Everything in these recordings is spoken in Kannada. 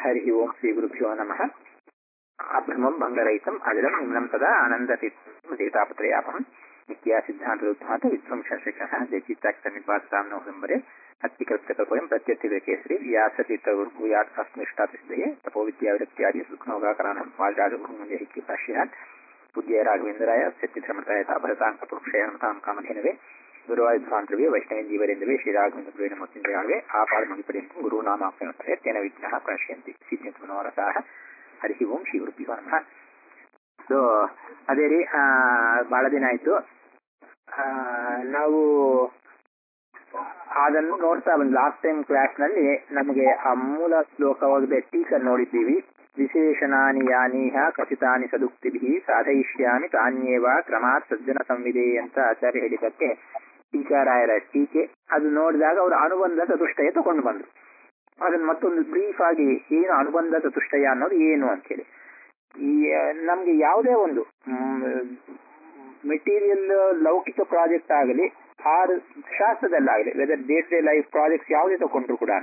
ಹರಿ ಓಂ ಶ್ರೀ ಗುರುಭ್ಯೋ ನಮಃ ಅಭ್ರಮಂ ಭಂಗರಹಿತಂ ಅಜರಂ ನಿಮ್ನಂ ಸದಾ ಆನಂದತೀರ್ಥಾಪತ್ರಯಾಪಹಂ ನಿತ್ಯ ಸಿದ್ಧಾಂತೋದ್ಧಾತ ವಿಧ್ವಂಸಶಿಖಃ ಜಯಚಿತ್ತಾಕ್ಷ ನಿಪಾತಾಂ ನವಂಬರೆ ಅತ್ತಿಕೃತ್ಯಕಲ್ಪಯಂ ಪ್ರತ್ಯರ್ಥಿಗ ಕೇಸರಿ ವ್ಯಾಸತೀರ್ಥಗುರುಭೂಯಾತ್ ಅಸ್ಮಿಷ್ಟಾತಿಸಿದೆಯೇ ತಪೋವಿದ್ಯಾವಿರಕ್ತ್ಯಾದಿ ಸುಖನೋಗಾಕರಾಣಂ ವಾಲ್ರಾಜಗುರುಮುಂದೆ ಹಿಕ್ಕಿ ಭಾಷ್ಯಾತ್ ಪೂಜ್ಯ ರಾಘವೇಂದ್ರಾಯ ಸತ್ಯಧರ್ಮತಾಯ ತಾಭರತಾಂಕ ಪುರುಷೇಣತಾಂ ಕಾಮಧೇನವೇ ಗುರುವಾಯುಧ್ವಾಂತರವೇ ವೈಷ್ಣವೇನ್ ಜೀವರೆಂದವೇ ಶ್ರೀರಾಘವೇಂದ್ರ ನಮೋಚಿಂದ್ರಯಾಳವೇ ಆಪಾದಮಗಿಪರ್ಯಂತ ಗುರುನಾಮಾಪ್ಯನುತ್ತರೆ ತೇನ ವಿಘ್ನಃ ಪ್ರಣಶ್ಯಂತಿ ಸಿದ್ಧಂತಮನೋರಸಾಹ ಹರಿ ಓಂ ಶ್ರೀ ಗುರುಭ್ಯೋ ನಮಃ ಸೊ ಅದೇ ರೀ ಬಹಳ ದಿನ ಆಯ್ತು ನಾವು ಅದನ್ನು ನೋಡ್ತಾ ಬಂದ್ ಲಾಸ್ಟ್ ಟೈಮ್ ಕ್ಲಾಸ್ ನಲ್ಲಿ ನಮಗೆ ಆ ಮೂಲ ಶ್ಲೋಕವಾಗದೆ ಟೀಕ ನೋಡಿದ್ದೀವಿ ವಿಶೇಷಣಾನಿ ಯಾನೀಹ ಕಥಿತಾನಿ ಸದುಕ್ತಿಭಿ ಸಾಧಯಿಷ್ಯಾಮಿ ತಾನ್ಯೇವ ಕ್ರಮಾತ್ ಸಜ್ಜನ ಸಂವಿದೆ ಅಂತ ಆಚಾರ್ಯ ಹೇಳಿದ್ದಕ್ಕೆ ಟೀಕಾರಾಯರ ಟೀಕೆ ಅದು ನೋಡಿದಾಗ ಅವರು ಅನುಬಂಧ ಚತುಷ್ಟಯ ತಗೊಂಡು ಬಂದ್ರು ಅದನ್ನ ಮತ್ತೊಂದು ಬ್ರೀಫ್ ಆಗಿ ಏನು ಅನುಬಂಧ ಚತುಷ್ಟಯ ಅನ್ನೋದು ಏನು ಅಂತೇಳಿ ಈ ನಮ್ಗೆ ಯಾವುದೇ ಒಂದು ಮೆಟೀರಿಯಲ್ ಲೌಕಿಕ ಪ್ರಾಜೆಕ್ಟ್ ಆಗಲಿ ಆರ್ ಶಾಸ್ತ್ರದಲ್ಲಾಗಲಿ whether day to day life projects ಯಾವುದೇ ತಗೊಂಡ್ರು ಕೂಡ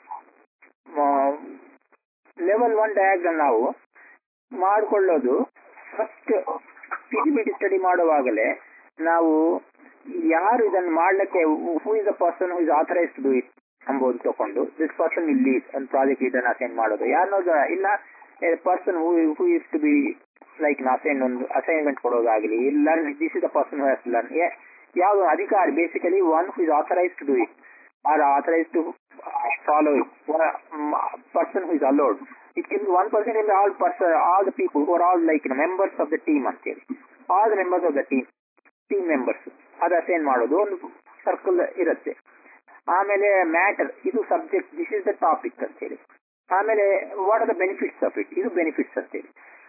ಲೆವೆಲ್ ಒನ್ ಡಯಾಗ್ರಾಮ್ ನಾವು ಮಾಡಿಕೊಳ್ಳೋದು ಫಸ್ಟ್ ಫಿಸಿಬಿಲಿಟಿ ಸ್ಟಡಿ ಮಾಡುವಾಗಲೇ ನಾವು ಯಾರು ಇದನ್ನು ಮಾಡ್ಲಿಕ್ಕೆ who is a person who is authorised to do it ಎಂಬುದು ತಗೊಂಡು ದಿಸ್ ಪರ್ಸನ್ ವಿಲ್ ಲೀಡ್ ಒಂದು ಪ್ರಾಜೆಕ್ಟ್ ಇದನ್ನು ಅಸೈನ್ ಮಾಡೋದು ಯಾರನ್ನೋ ಇಲ್ಲ person who who is to be like assign ಒಂದು ಅಸೈನ್ಮೆಂಟ್ ಕೊಡೋದಾಗಲಿ ಇಲ್ಲ this is the person who has learn ಯಾವ ಅಧಿಕಾರಿ basically one who is authorised to do it or authorised to follow it person who is allowed it can one person in all person all the people who are all like members of the team ಅಂತೇಳಿ all the members of the team team members ಅದು ಅಸೈನ್ ಮಾಡೋದು ಒಂದು ಸರ್ಕಲ್ ಇರುತ್ತೆ ಆಮೇಲೆ ಮ್ಯಾಟರ್ ಇದು subject this is the topic ಅಂತೇಳಿ ಆಮೇಲೆ what are the benefits of it ಇದು ಬೆನಿಫಿಟ್ಸ್ ಅಂತೇಳಿ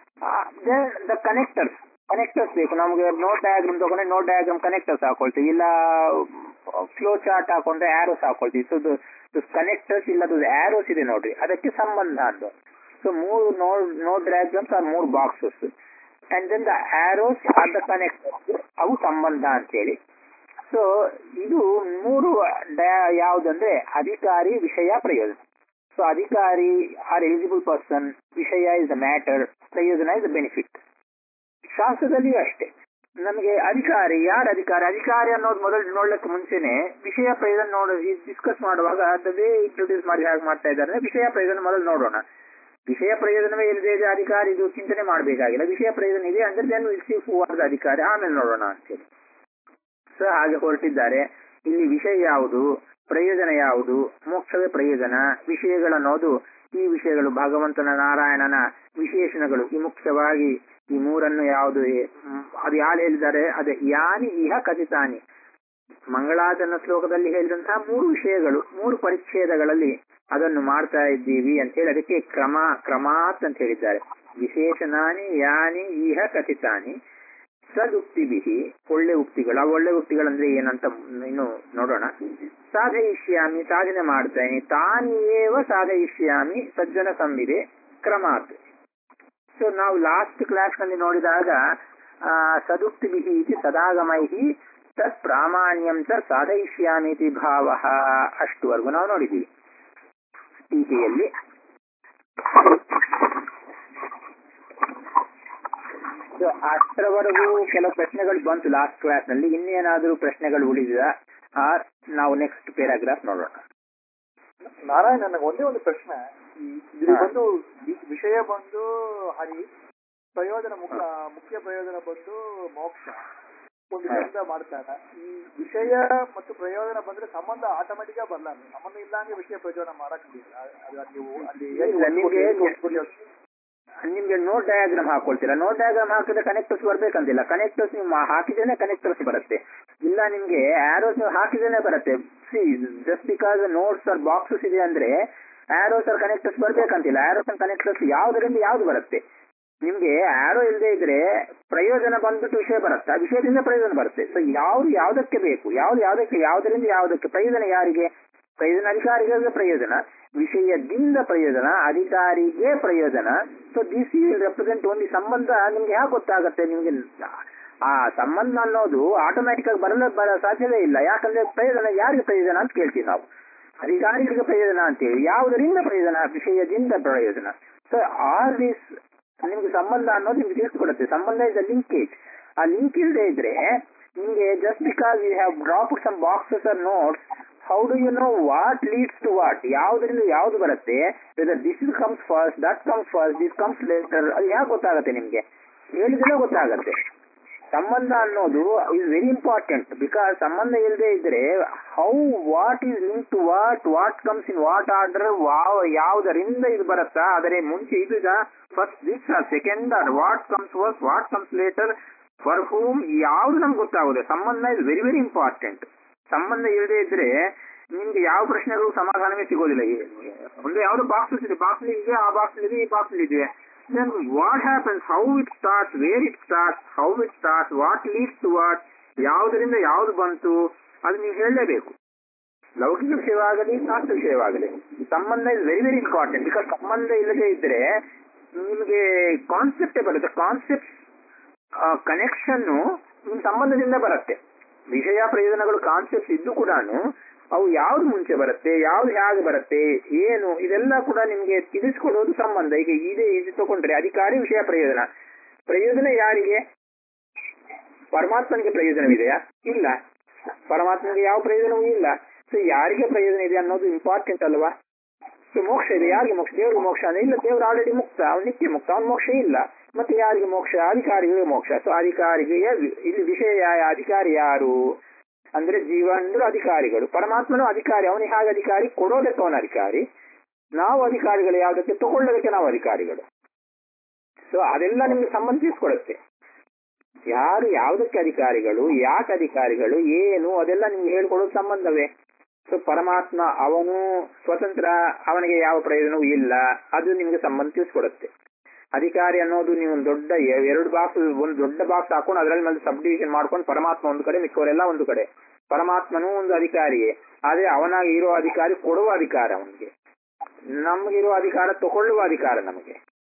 ದ ಕನೆಕ್ಟರ್ಸ್ ಕನೆಕ್ಟರ್ಸ್ ಬೇಕು ನಮಗೆ ನೋಟ್ ಡಯಾಗ್ರಾಮ್ ತಗೊಂಡ್ರೆ ನೋಟ್ ಡಯಾಗ್ರಾಮ್ ಕನೆಕ್ಟರ್ಸ್ ಹಾಕೊಳ್ತೀವಿ ಇಲ್ಲ ಫ್ಲೋ ಚಾರ್ಟ್ ಹಾಕೊಂಡ್ರೆ ಆರೋಸ್ ಹಾಕೊಳ್ತೀವಿ ಸೊ ಕನೆಕ್ಟರ್ಸ್ ಇಲ್ಲ ಆರೋಸ್ ಇದೆ ನೋಡ್ರಿ ಅದಕ್ಕೆ ಸಂಬಂಧ ಅಂತ ಸೊ ಮೂರು ನೋಡ್ ನೋಟ್ ಡಯಾಗ್ರಾಮ್ಸ್ ಆರ್ ಮೂರು boxes and then the arrows are the connectors ಅವು ಸಂಬಂಧ ಅಂತೇಳಿ ಸೊ ಇದು ಮೂರು ಯಾವುದಂದ್ರೆ ಅಧಿಕಾರಿ ವಿಷಯ ಪ್ರಯೋಜನ ಸೊ ಅಧಿಕಾರಿ ಆರ್ ಎಲಿಜಿಬಲ್ ಪರ್ಸನ್ ವಿಷಯ ಇಸ್ ದ ಮ್ಯಾಟರ್ ಪ್ರಯೋಜನ ಇಸ್ ದ ಬೆನಿಫಿಟ್ ಶಾಸ್ತ್ರದಲ್ಲಿಯೂ ಅಷ್ಟೇ ನಮಗೆ ಅಧಿಕಾರಿ ಯಾರ ಅಧಿಕಾರಿ ಅಧಿಕಾರಿ ಅನ್ನೋದು ಮೊದಲು ನೋಡ್ಲಿಕ್ಕೆ ಮುಂಚೆನೆ ವಿಷಯ ಪ್ರಯೋಜನ ನೋಡ ಡಿಸ್ಕಸ್ ಮಾಡುವಾಗ ದ ವೇ ಇಂಟ್ರೊಡ್ಯೂಸ್ ಮಾಡಿ ಹೇಗೆ ಮಾಡ್ತಾ ಇದ್ದಾರೆ ವಿಷಯ ಪ್ರಯೋಜನ ಮೊದಲು ನೋಡೋಣ ವಿಷಯ ಪ್ರಯೋಜನವೇ ಇಲ್ಲದೆ ಇದೆ ಅಧಿಕಾರಿ ಇದು ಚಿಂತನೆ ಮಾಡಬೇಕಾಗಿಲ್ಲ ವಿಷಯ ಪ್ರಯೋಜನ ಇದೆ ಅಂದ್ರೆ then will see who are the ಅಧಿಕಾರಿ ಆಮೇಲೆ ನೋಡೋಣ ಅಂತೇಳಿ ಸೊ ಹಾಗೆ ಹೊರಟಿದ್ದಾರೆ ಇಲ್ಲಿ ವಿಷಯ ಯಾವುದು ಪ್ರಯೋಜನ ಯಾವುದು ಮೋಕ್ಷವೇ ಪ್ರಯೋಜನ ವಿಷಯಗಳನ್ನೋದು ಈ ವಿಷಯಗಳು ಭಗವಂತನ ನಾರಾಯಣನ ವಿಶೇಷಣಗಳು ಈ ಮುಖ್ಯವಾಗಿ ಈ ಮೂರನ್ನು ಯಾವುದು ಅದು ಯಾರು ಹೇಳಿದ್ದಾರೆ ಅದೇ ಯಾನಿ ಇಹ ಕಥಿತಾನಿ ಮಂಗಳಾಚರಣ ಶ್ಲೋಕದಲ್ಲಿ ಹೇಳಿದಂತಹ ಮೂರು ವಿಷಯಗಳು ಮೂರು ಪರಿಚ್ಛೇದಗಳಲ್ಲಿ ಅದನ್ನು ಮಾಡ್ತಾ ಇದ್ದೀವಿ ಅಂತ ಹೇಳಿ ಅದಕ್ಕೆ ಕ್ರಮ ಕ್ರಮಾತ್ ಅಂತ ಹೇಳಿದ್ದಾರೆ ವಿಶೇಷಣಾನಿ ಯಾನಿ ಇಹ ಕಥಿತಾನಿ ಸದುಕ್ತಿಬಿಹಿ ಒಳ್ಳೆ ಉಕ್ತಿಗಳು ಆ ಒಳ್ಳೆ ಉಕ್ತಿಗಳಂದ್ರೆ ಏನಂತ ಇನ್ನು ನೋಡೋಣ ಸಾಧಯಿಷ್ಯಾಮಿ ಸಾಧನೆ ಮಾಡ್ತೇನೆ ತಾನೇವ ಸಾಧಯಿಷ್ಯಾಮಿ ಸಜ್ಜನ ಸಂವಿದೆ ಕ್ರಮಾತ್ ಸೊ ನಾವು ಲಾಸ್ಟ್ ಕ್ಲಾಸ್ ನಲ್ಲಿ ನೋಡಿದಾಗ ಸದುಕ್ತಿಬಿಹಿ ಇದು ಸದಾಗಮೈಹಿ ತತ್ ಪ್ರಾಮಾಣ್ಯಂ ಚ ಸಾಧಯಿಷ್ಯಾಮಿ ಇತಿ ಭಾವ ಅಷ್ಟುವರೆಗೂ ನಾವು ನೋಡಿದ್ದೀವಿ ಟೀಕೆಯಲ್ಲಿ ಅಷ್ಟರವರೆಗೂ ಕೆಲವು ಪ್ರಶ್ನೆಗಳು ಬಂತು ಲಾಸ್ಟ್ ಕ್ಲಾಸ್ ನಲ್ಲಿ ಇನ್ನೇನಾದ್ರೂ ಪ್ರಶ್ನೆಗಳು ಉಳಿದ ನಾವು ನೆಕ್ಸ್ಟ್ ಪ್ಯಾರಾಗ್ರಾಫ್ ನೋಡೋಣ ನಾರಾಯಣ ನನಗೆ ಒಂದೇ ಒಂದು ಪ್ರಶ್ನೆ ಇಲ್ಲಿ ಬಂದು ವಿಷಯ ಬಂದು ಹರಿ ಪ್ರಯೋಜನ ಮುಖ್ಯ ಮುಖ್ಯ ಪ್ರಯೋಜನ ಬಂದು ಮೋಕ್ಷ ಒಂದು ಕೆಲಸ ಮಾಡ್ತಾರೆ ಈ ವಿಷಯ ಮತ್ತು ಪ್ರಯೋಜನ ಬಂದ್ರೆ ಸಂಬಂಧ ಆಟೋಮೆಟಿಕ್ ಬರಲ್ಲ ಸಂಬಂಧ ಇಲ್ಲಂಗೆ ವಿಷಯ ಪ್ರಯೋಜನ ಮಾಡಕ್ ನೀವು ಅಲ್ಲಿ ನಿಮ್ಗೆ ನೋಟ್ ಡಯಾಗ್ರಾಮ್ ಹಾಕೊಳ್ತೀರಾ ನೋಟ್ ಡಯಾಗ್ರಾಮ್ ಹಾಕಿದ್ರೆ ಕನೆಕ್ಟರ್ಸ್ ಬರ್ಬೇಕಂತಿಲ್ಲ ಕನೆಕ್ಟರ್ಸ್ ನೀವು ಹಾಕಿದೇನೆ ಕನೆಕ್ಟರ್ಸ್ ಬರುತ್ತೆ ಇಲ್ಲ ನಿಮ್ಗೆ ಆರೋಸ್ ನೀವು ಹಾಕಿದೇನೆ ಬರುತ್ತೆ see just because nodes are boxes ಇದೆ ಅಂದ್ರೆ ಆರೋಸ್ ಆರ್ ಕನೆಕ್ಟರ್ಸ್ ಬರ್ಬೇಕಂತಿಲ್ಲ ಆರೋಸ್ ಅಂಡ್ ಕನೆಕ್ಟರ್ಸ್ ಯಾವ್ದರಿಂದ ಯಾವ್ದು ಬರುತ್ತೆ ನಿಮ್ಗೆ ಆರೋ ಇಲ್ಲದೆ ಇದ್ರೆ ಪ್ರಯೋಜನ ಬಂದ್ಬಿಟ್ಟು ವಿಷಯ ಬರುತ್ತೆ ಆ ವಿಷಯದಿಂದ ಪ್ರಯೋಜನ ಬರುತ್ತೆ ಸೊ ಯಾವ್ದು ಯಾವ್ದಕ್ಕೆ ಬೇಕು ಯಾವ್ದು ಯಾವ್ದಕ್ಕೆ ಯಾವ್ದರಿಂದ ಯಾವ್ದಕ್ಕೆ ಪ್ರಯೋಜನ ಯಾರಿಗೆ ಪ್ರಯೋಜನ ಅಧಿಕಾರಿಗೆ ಪ್ರಯೋಜನ ವಿಷಯದಿಂದ ಪ್ರಯೋಜನ ಅಧಿಕಾರಿಗೆ ಪ್ರಯೋಜನ ಸೊ ದಿಸ್ ವಿಲ್ ರೆಪ್ರೆಸೆಂಟ್ ಒಂದು ಸಂಬಂಧ ನಿಮ್ಗೆ ಯಾಕೆ ಗೊತ್ತಾಗುತ್ತೆ ನಿಮ್ಗೆ ಆ ಸಂಬಂಧ ಅನ್ನೋದು ಆಟೋಮ್ಯಾಟಿಕ್ ಆಗಿ ಬರಲು ಬರ ಸಾಧ್ಯವೇ ಇಲ್ಲ ಯಾಕಂದ್ರೆ ಪ್ರಯೋಜನ ಯಾರಿಗೆ ಪ್ರಯೋಜನ ಅಂತ ಕೇಳ್ತೀವಿ ನಾವು ಅಧಿಕಾರಿಗಳಿಗೆ ಪ್ರಯೋಜನ ಅಂತೇಳಿ ಯಾವುದರಿಂದ ಪ್ರಯೋಜನ ವಿಷಯದಿಂದ ಪ್ರಯೋಜನ ಸೊ ಆಲ್ ದಿಸ್ ನಿಮ್ಗೆ ಸಂಬಂಧ ಅನ್ನೋದು ನಿಮ್ಗೆ ತಿಳಿಸ್ಕೊಡುತ್ತೆ ಸಂಬಂಧ ಇಸ್ ಅ ಲಿಂಕೇಜ್ ಆ ಲಿಂಕ್ ಇಲ್ಲದೆ ಇದ್ರೆ ನಿಮ್ಗೆ just because you have drop some boxes or nodes how do you know what leads to what ಯಾವುದರಿಂದ ಯಾವ್ದು ಬರುತ್ತೆ whether this is comes first that comes first this comes later ಅದು ಯಾಕೆ ಗೊತ್ತಾಗತ್ತೆ ನಿಮ್ಗೆ ಹೇಳಿದ್ರೆ ಗೊತ್ತಾಗತ್ತೆ ಸಂಬಂಧ ಅನ್ನೋದು ಇಸ್ ವೆರಿ ಇಂಪಾರ್ಟೆಂಟ್ ಬಿಕಾಸ್ ಸಂಬಂಧ ಇಲ್ಲದೆ ಇದ್ರೆ how what is link to what what comes in what order wow ಯಾವುದರಿಂದ ಇದು ಬರುತ್ತಾ ಆದರೆ ಮುಂಚೆ ಇದೀಗ first this second or what comes first what comes later for whom ಯಾವ್ದು ನಮ್ಗೆ ಗೊತ್ತಾಗುತ್ತೆ ಸಂಬಂಧ ಇಸ್ ವೆರಿ ವೆರಿ ಇಂಪಾರ್ಟೆಂಟ್ ಸಂಬಂಧ ಇಲ್ಲದೆ ಇದ್ರೆ ನಿಮ್ಗೆ ಯಾವ ಪ್ರಶ್ನೆಗಳು ಸಮಾಧಾನವೇ ಸಿಗೋದಿಲ್ಲ ಒಂದು ಯಾವ್ದು ಬಾಕ್ಸ್ ಇದೆ ಬಾಕ್ಸ್ ಇದೆ ಆ ಬಾಕ್ಸ್ ಇದೆ ಈ ಬಾಕ್ಸ್ ಇದೆ then what happens how it starts where it starts how it starts what leads to what ಯಾವುದರಿಂದ ಯಾವ್ದು ಬಂತು ಅದು ನೀವು ಹೇಳಲೇಬೇಕು ಲೌಕಿಕ ವಿಷಯವಾಗಲಿ ಶಾಸ್ತ್ರ ವಿಷಯವಾಗಲಿ ಸಂಬಂಧ is very very important because ಸಂಬಂಧ ಇಲ್ಲದೆ ಇದ್ರೆ ನಿಮಗೆ ಕಾನ್ಸೆಪ್ಟೇ ಬರುತ್ತೆ ಕಾನ್ಸೆಪ್ಟ್ ಕನೆಕ್ಷನ್ ನಿಮ್ ಸಂಬಂಧದಿಂದ ಬರುತ್ತೆ ವಿಷಯ ಪ್ರಯೋಜನಗಳು ಕಾನ್ಸೆಪ್ಟ್ ಇದ್ದು ಕೂಡ ಅವು ಯಾವ್ದು ಮುಂಚೆ ಬರುತ್ತೆ ಯಾವ್ದು ಹೇಗೆ ಬರುತ್ತೆ ಏನು ಇದೆಲ್ಲ ಕೂಡ ನಿಮ್ಗೆ ತಿಳಿಸ್ಕೊಡೋದು ಸಂಬಂಧ ಈಗ ಇದೆ ಇದು ತಗೊಂಡ್ರೆ ಅಧಿಕಾರಿ ವಿಷಯ ಪ್ರಯೋಜನ ಪ್ರಯೋಜನ ಯಾರಿಗೆ ಪರಮಾತ್ಮನಿಗೆ ಪ್ರಯೋಜನವಿದೆಯಾ ಇಲ್ಲ ಪರಮಾತ್ಮನಿಗೆ ಯಾವ ಪ್ರಯೋಜನವೂ ಇಲ್ಲ ಸೊ ಯಾರಿಗೆ ಪ್ರಯೋಜನ ಇದೆ ಅನ್ನೋದು ಇಂಪಾರ್ಟೆಂಟ್ ಅಲ್ವಾ ಸೊ ಮೋಕ್ಷ ಇದೆ ಯಾರಿಗೆ ಮೋಕ್ಷ ದೇವ್ರಿಗೆ ಮೋಕ್ಷ ಅಂದ್ರೆ ಇಲ್ಲ ದೇವ್ರು ಆಲ್ರೆಡಿ ಮುಕ್ತ ಅವ್ನು ನಿತ್ಯ ಮುಕ್ತ ಅವ್ನ ಮೋಕ್ಷ ಇಲ್ಲ ಮತ್ತೆ ಯಾರಿಗೆ ಮೋಕ್ಷ ಅಧಿಕಾರಿಗೆ ಮೋಕ್ಷ ಸೊ ಅಧಿಕಾರಿಗೆ ಇಲ್ಲಿ ವಿಷಯ ಅಧಿಕಾರಿ ಯಾರು ಅಂದ್ರೆ ಜೀವನರು ಅಧಿಕಾರಿಗಳು ಪರಮಾತ್ಮನು ಅಧಿಕಾರಿ ಅವನಿಗೆ ಹಾಗೆ ಅಧಿಕಾರಿ ಕೊಡೋದಕ್ಕೆ ಅವನ ಅಧಿಕಾರಿ ನಾವು ಅಧಿಕಾರಿಗಳು ಯಾವುದಕ್ಕೆ ತಗೊಳ್ಳೋದಕ್ಕೆ ನಾವು ಅಧಿಕಾರಿಗಳು ಸೊ ಅದೆಲ್ಲ ನಿಮ್ಗೆ ಸಂಬಂಧಿಸ್ಕೊಡುತ್ತೆ ಯಾರು ಯಾವುದಕ್ಕೆ ಅಧಿಕಾರಿಗಳು ಯಾಕೆ ಅಧಿಕಾರಿಗಳು ಏನು ಅದೆಲ್ಲ ನಿಮ್ಗೆ ಹೇಳ್ಕೊಡೋದು ಸಂಬಂಧವೇ ಸೊ ಪರಮಾತ್ಮ ಅವನು ಸ್ವತಂತ್ರ ಅವನಿಗೆ ಯಾವ ಪ್ರಯೋಜನವೂ ಇಲ್ಲ ಅದು ನಿಮ್ಗೆ ಸಂಬಂಧಿಸ್ಕೊಡುತ್ತೆ ಅಧಿಕಾರಿ ಅನ್ನೋದು ನೀವು ಒಂದು ದೊಡ್ಡ ಎ- ಎರಡು ಬಾಕ್ಸ್ ಒಂದು ದೊಡ್ಡ ಬಾಕ್ಸ್ ಹಾಕೊಂಡು ಅದರಲ್ಲಿ ಮೇಲೆ ಸಬ್ ಡಿವಿಷನ್ ಮಾಡ್ಕೊಂಡು ಪರಮಾತ್ಮ ಒಂದು ಕಡೆ ಮಿಕ್ಕವರೆಲ್ಲ ಒಂದು ಕಡೆ ಪರಮಾತ್ಮನೂ ಒಂದು ಅಧಿಕಾರಿಯೇ ಆದ್ರೆ ಅವನಾಗಿ ಇರೋ ಅಧಿಕಾರಿ ಕೊಡುವ ಅಧಿಕಾರ ಅವನಿಗೆ ನಮಗಿರೋ ಅಧಿಕಾರ ತಗೊಳ್ಳುವ ಅಧಿಕಾರ ನಮಗೆ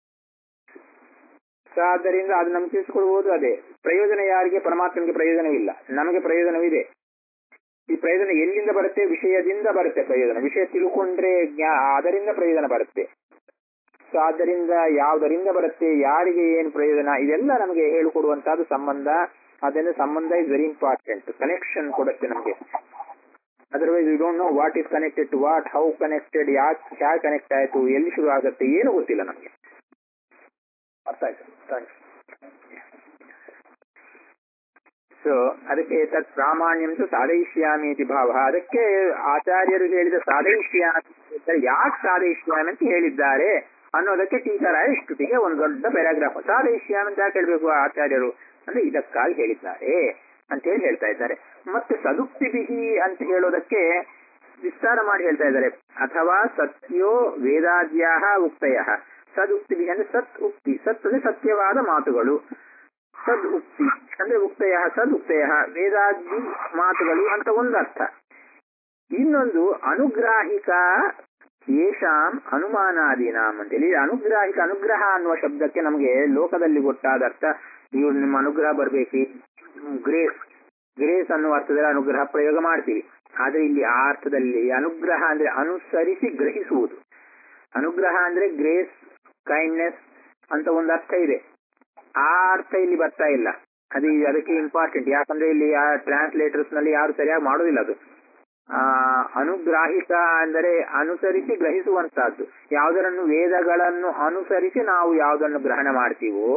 ಸೊ ಆದ್ದರಿಂದ ಅದು ನಮ್ಗೆ ತಿಳಿಸ್ಕೊಡ್ಬೋದು ಅದೇ ಪ್ರಯೋಜನ ಯಾರಿಗೆ ಪರಮಾತ್ಮನಿಗೆ ಪ್ರಯೋಜನವಿಲ್ಲ ನಮಗೆ ಪ್ರಯೋಜನವಿದೆ ಈ ಪ್ರಯೋಜನ ಎಲ್ಲಿಂದ ಬರುತ್ತೆ ವಿಷಯದಿಂದ ಬರುತ್ತೆ ಪ್ರಯೋಜನ ವಿಷಯ ತಿಳ್ಕೊಂಡ್ರೆ ಜ್ಞಾ- ಅದರಿಂದ ಪ್ರಯೋಜನ ಬರುತ್ತೆ ಸೊ ಆದ್ದರಿಂದ ಯಾವುದರಿಂದ ಬರುತ್ತೆ ಯಾರಿಗೆ ಏನು ಪ್ರಯೋಜನ ಇದೆಲ್ಲ ನಮಗೆ ಹೇಳಿಕೊಡುವಂತಹದ್ದು ಸಂಬಂಧ ಅದರಿಂದ ಸಂಬಂಧ ಇಸ್ ವೆರಿ ಇಂಪಾರ್ಟೆಂಟ್ ಕನೆಕ್ಷನ್ ಕೊಡುತ್ತೆ ನಮಗೆ otherwise you don't know what is connected to what how connected ಯಾಕೆ ಹ್ಯಾಕ್ ಕನೆಕ್ಟ್ ಆಯ್ತು ಎಲ್ಲಿ ಶುರು ಆಗುತ್ತೆ ಏನು ಗೊತ್ತಿಲ್ಲ ನಮಗೆ ಅರ್ಥ ಆಯ್ತು ಥ್ಯಾಂಕ್ಸ್ ಸೊ ಅದಕ್ಕೆ ತತ್ ಪ್ರಾಮಾಣ್ಯಂ ತು ಸಾಧಯಿಷ್ಯಾಮಿ ಇತಿ ಭಾವ ಅದಕ್ಕೆ ಆಚಾರ್ಯರು ಹೇಳಿದ ಸಾಧಯಿಷ್ಯಾಮಿ ಅಂತ ಯಾಕೆ ಸಾಧಯಿಷ್ಯಾಮಿ ಅಂತ ಹೇಳಿದ್ದಾರೆ ಅನ್ನೋದಕ್ಕೆ ಟೀಚರಾಯ ಇಷ್ಟುಟಿಗೆ ಒಂದು ದೊಡ್ಡ ಪ್ಯಾರಾಗ್ರಾಫ್ ಸಾಧಯಿಷ್ಯಾಮಿ ಅಂತ ಯಾಕೆ ಹೇಳ್ಬೇಕು ಆಚಾರ್ಯರು ಅಂದ್ರೆ ಇದಕ್ಕಾಗಿ ಹೇಳಿದ್ದಾರೆ ಅಂತ ಹೇಳಿ ಹೇಳ್ತಾ ಇದ್ದಾರೆ ಮತ್ತೆ ಸದುಕ್ತಿ ಬಿಹಿ ಅಂತ ಹೇಳೋದಕ್ಕೆ ವಿಸ್ತಾರ ಮಾಡಿ ಹೇಳ್ತಾ ಇದ್ದಾರೆ ಅಥವಾ ಸತ್ಯೋ ವೇದಾದ್ಯಾ ಉಕ್ತಯ ಸದುಕ್ತಿ ಬಿಹಿ ಅಂದ್ರೆ ಸತ್ ಉಕ್ತಿ ಸತ್ ಅಂದ್ರೆ ಸತ್ಯವಾದ ಮಾತುಗಳು ಸದ್ ಉಕ್ತಿ ಅಂದ್ರೆ ಉಕ್ತಯ ಸದ್ ಉಕ್ತಯ ವೇದಾದಿ ಮಾತುಗಳು ಅಂತ ಒಂದು ಅರ್ಥ ಇನ್ನೊಂದು ಅನುಗ್ರಾಹಿಕ ಯೇಷಾಂ ಅನುಮಾನಾದೀನಾಂ ಅಂತೇಳಿ ಅನುಗ್ರಾಹಿಕ ಅನುಗ್ರಹ ಅನ್ನುವ ಶಬ್ದಕ್ಕೆ ನಮಗೆ ಲೋಕದಲ್ಲಿ ಗೊತ್ತಾದ ಅರ್ಥ ಇವ್ರು ನಿಮ್ಮ ಅನುಗ್ರಹ ಬರ್ಬೇಕು ಗ್ರೇಸ್ ಗ್ರೇಸ್ ಅನ್ನುವ ಅರ್ಥದಲ್ಲಿ ಅನುಗ್ರಹ ಪ್ರಯೋಗ ಮಾಡ್ತೀವಿ ಆದ್ರೆ ಇಲ್ಲಿ ಆ ಅರ್ಥದಲ್ಲಿ ಅನುಗ್ರಹ ಅಂದ್ರೆ ಅನುಸರಿಸಿ ಗ್ರಹಿಸುವುದು ಅನುಗ್ರಹ ಅಂದ್ರೆ ಗ್ರೇಸ್ ಕೈಂಡ್ನೆಸ್ ಅಂತ ಒಂದು ಅರ್ಥ ಇದೆ ಆ ಅರ್ಥ ಇಲ್ಲಿ ಬರ್ತಾ ಇಲ್ಲ ಅದು ಅದಕ್ಕೆ ಇಂಪಾರ್ಟೆಂಟ್ ಯಾಕಂದ್ರೆ ಇಲ್ಲಿ ಆ ಟ್ರಾನ್ಸ್ಲೇಟರ್ಸ್ ನಲ್ಲಿ ಯಾರು ಸರಿಯಾಗಿ ಮಾಡೋದಿಲ್ಲ ಅದು ಆ ಅನುಗ್ರಾಹಿಕ ಅಂದರೆ ಅನುಸರಿಸಿ ಗ್ರಹಿಸುವಂತಹದ್ದು ಯಾವುದರನ್ನು ವೇದಗಳನ್ನು ಅನುಸರಿಸಿ ನಾವು ಯಾವುದನ್ನು ಗ್ರಹಣ ಮಾಡ್ತೀವೋ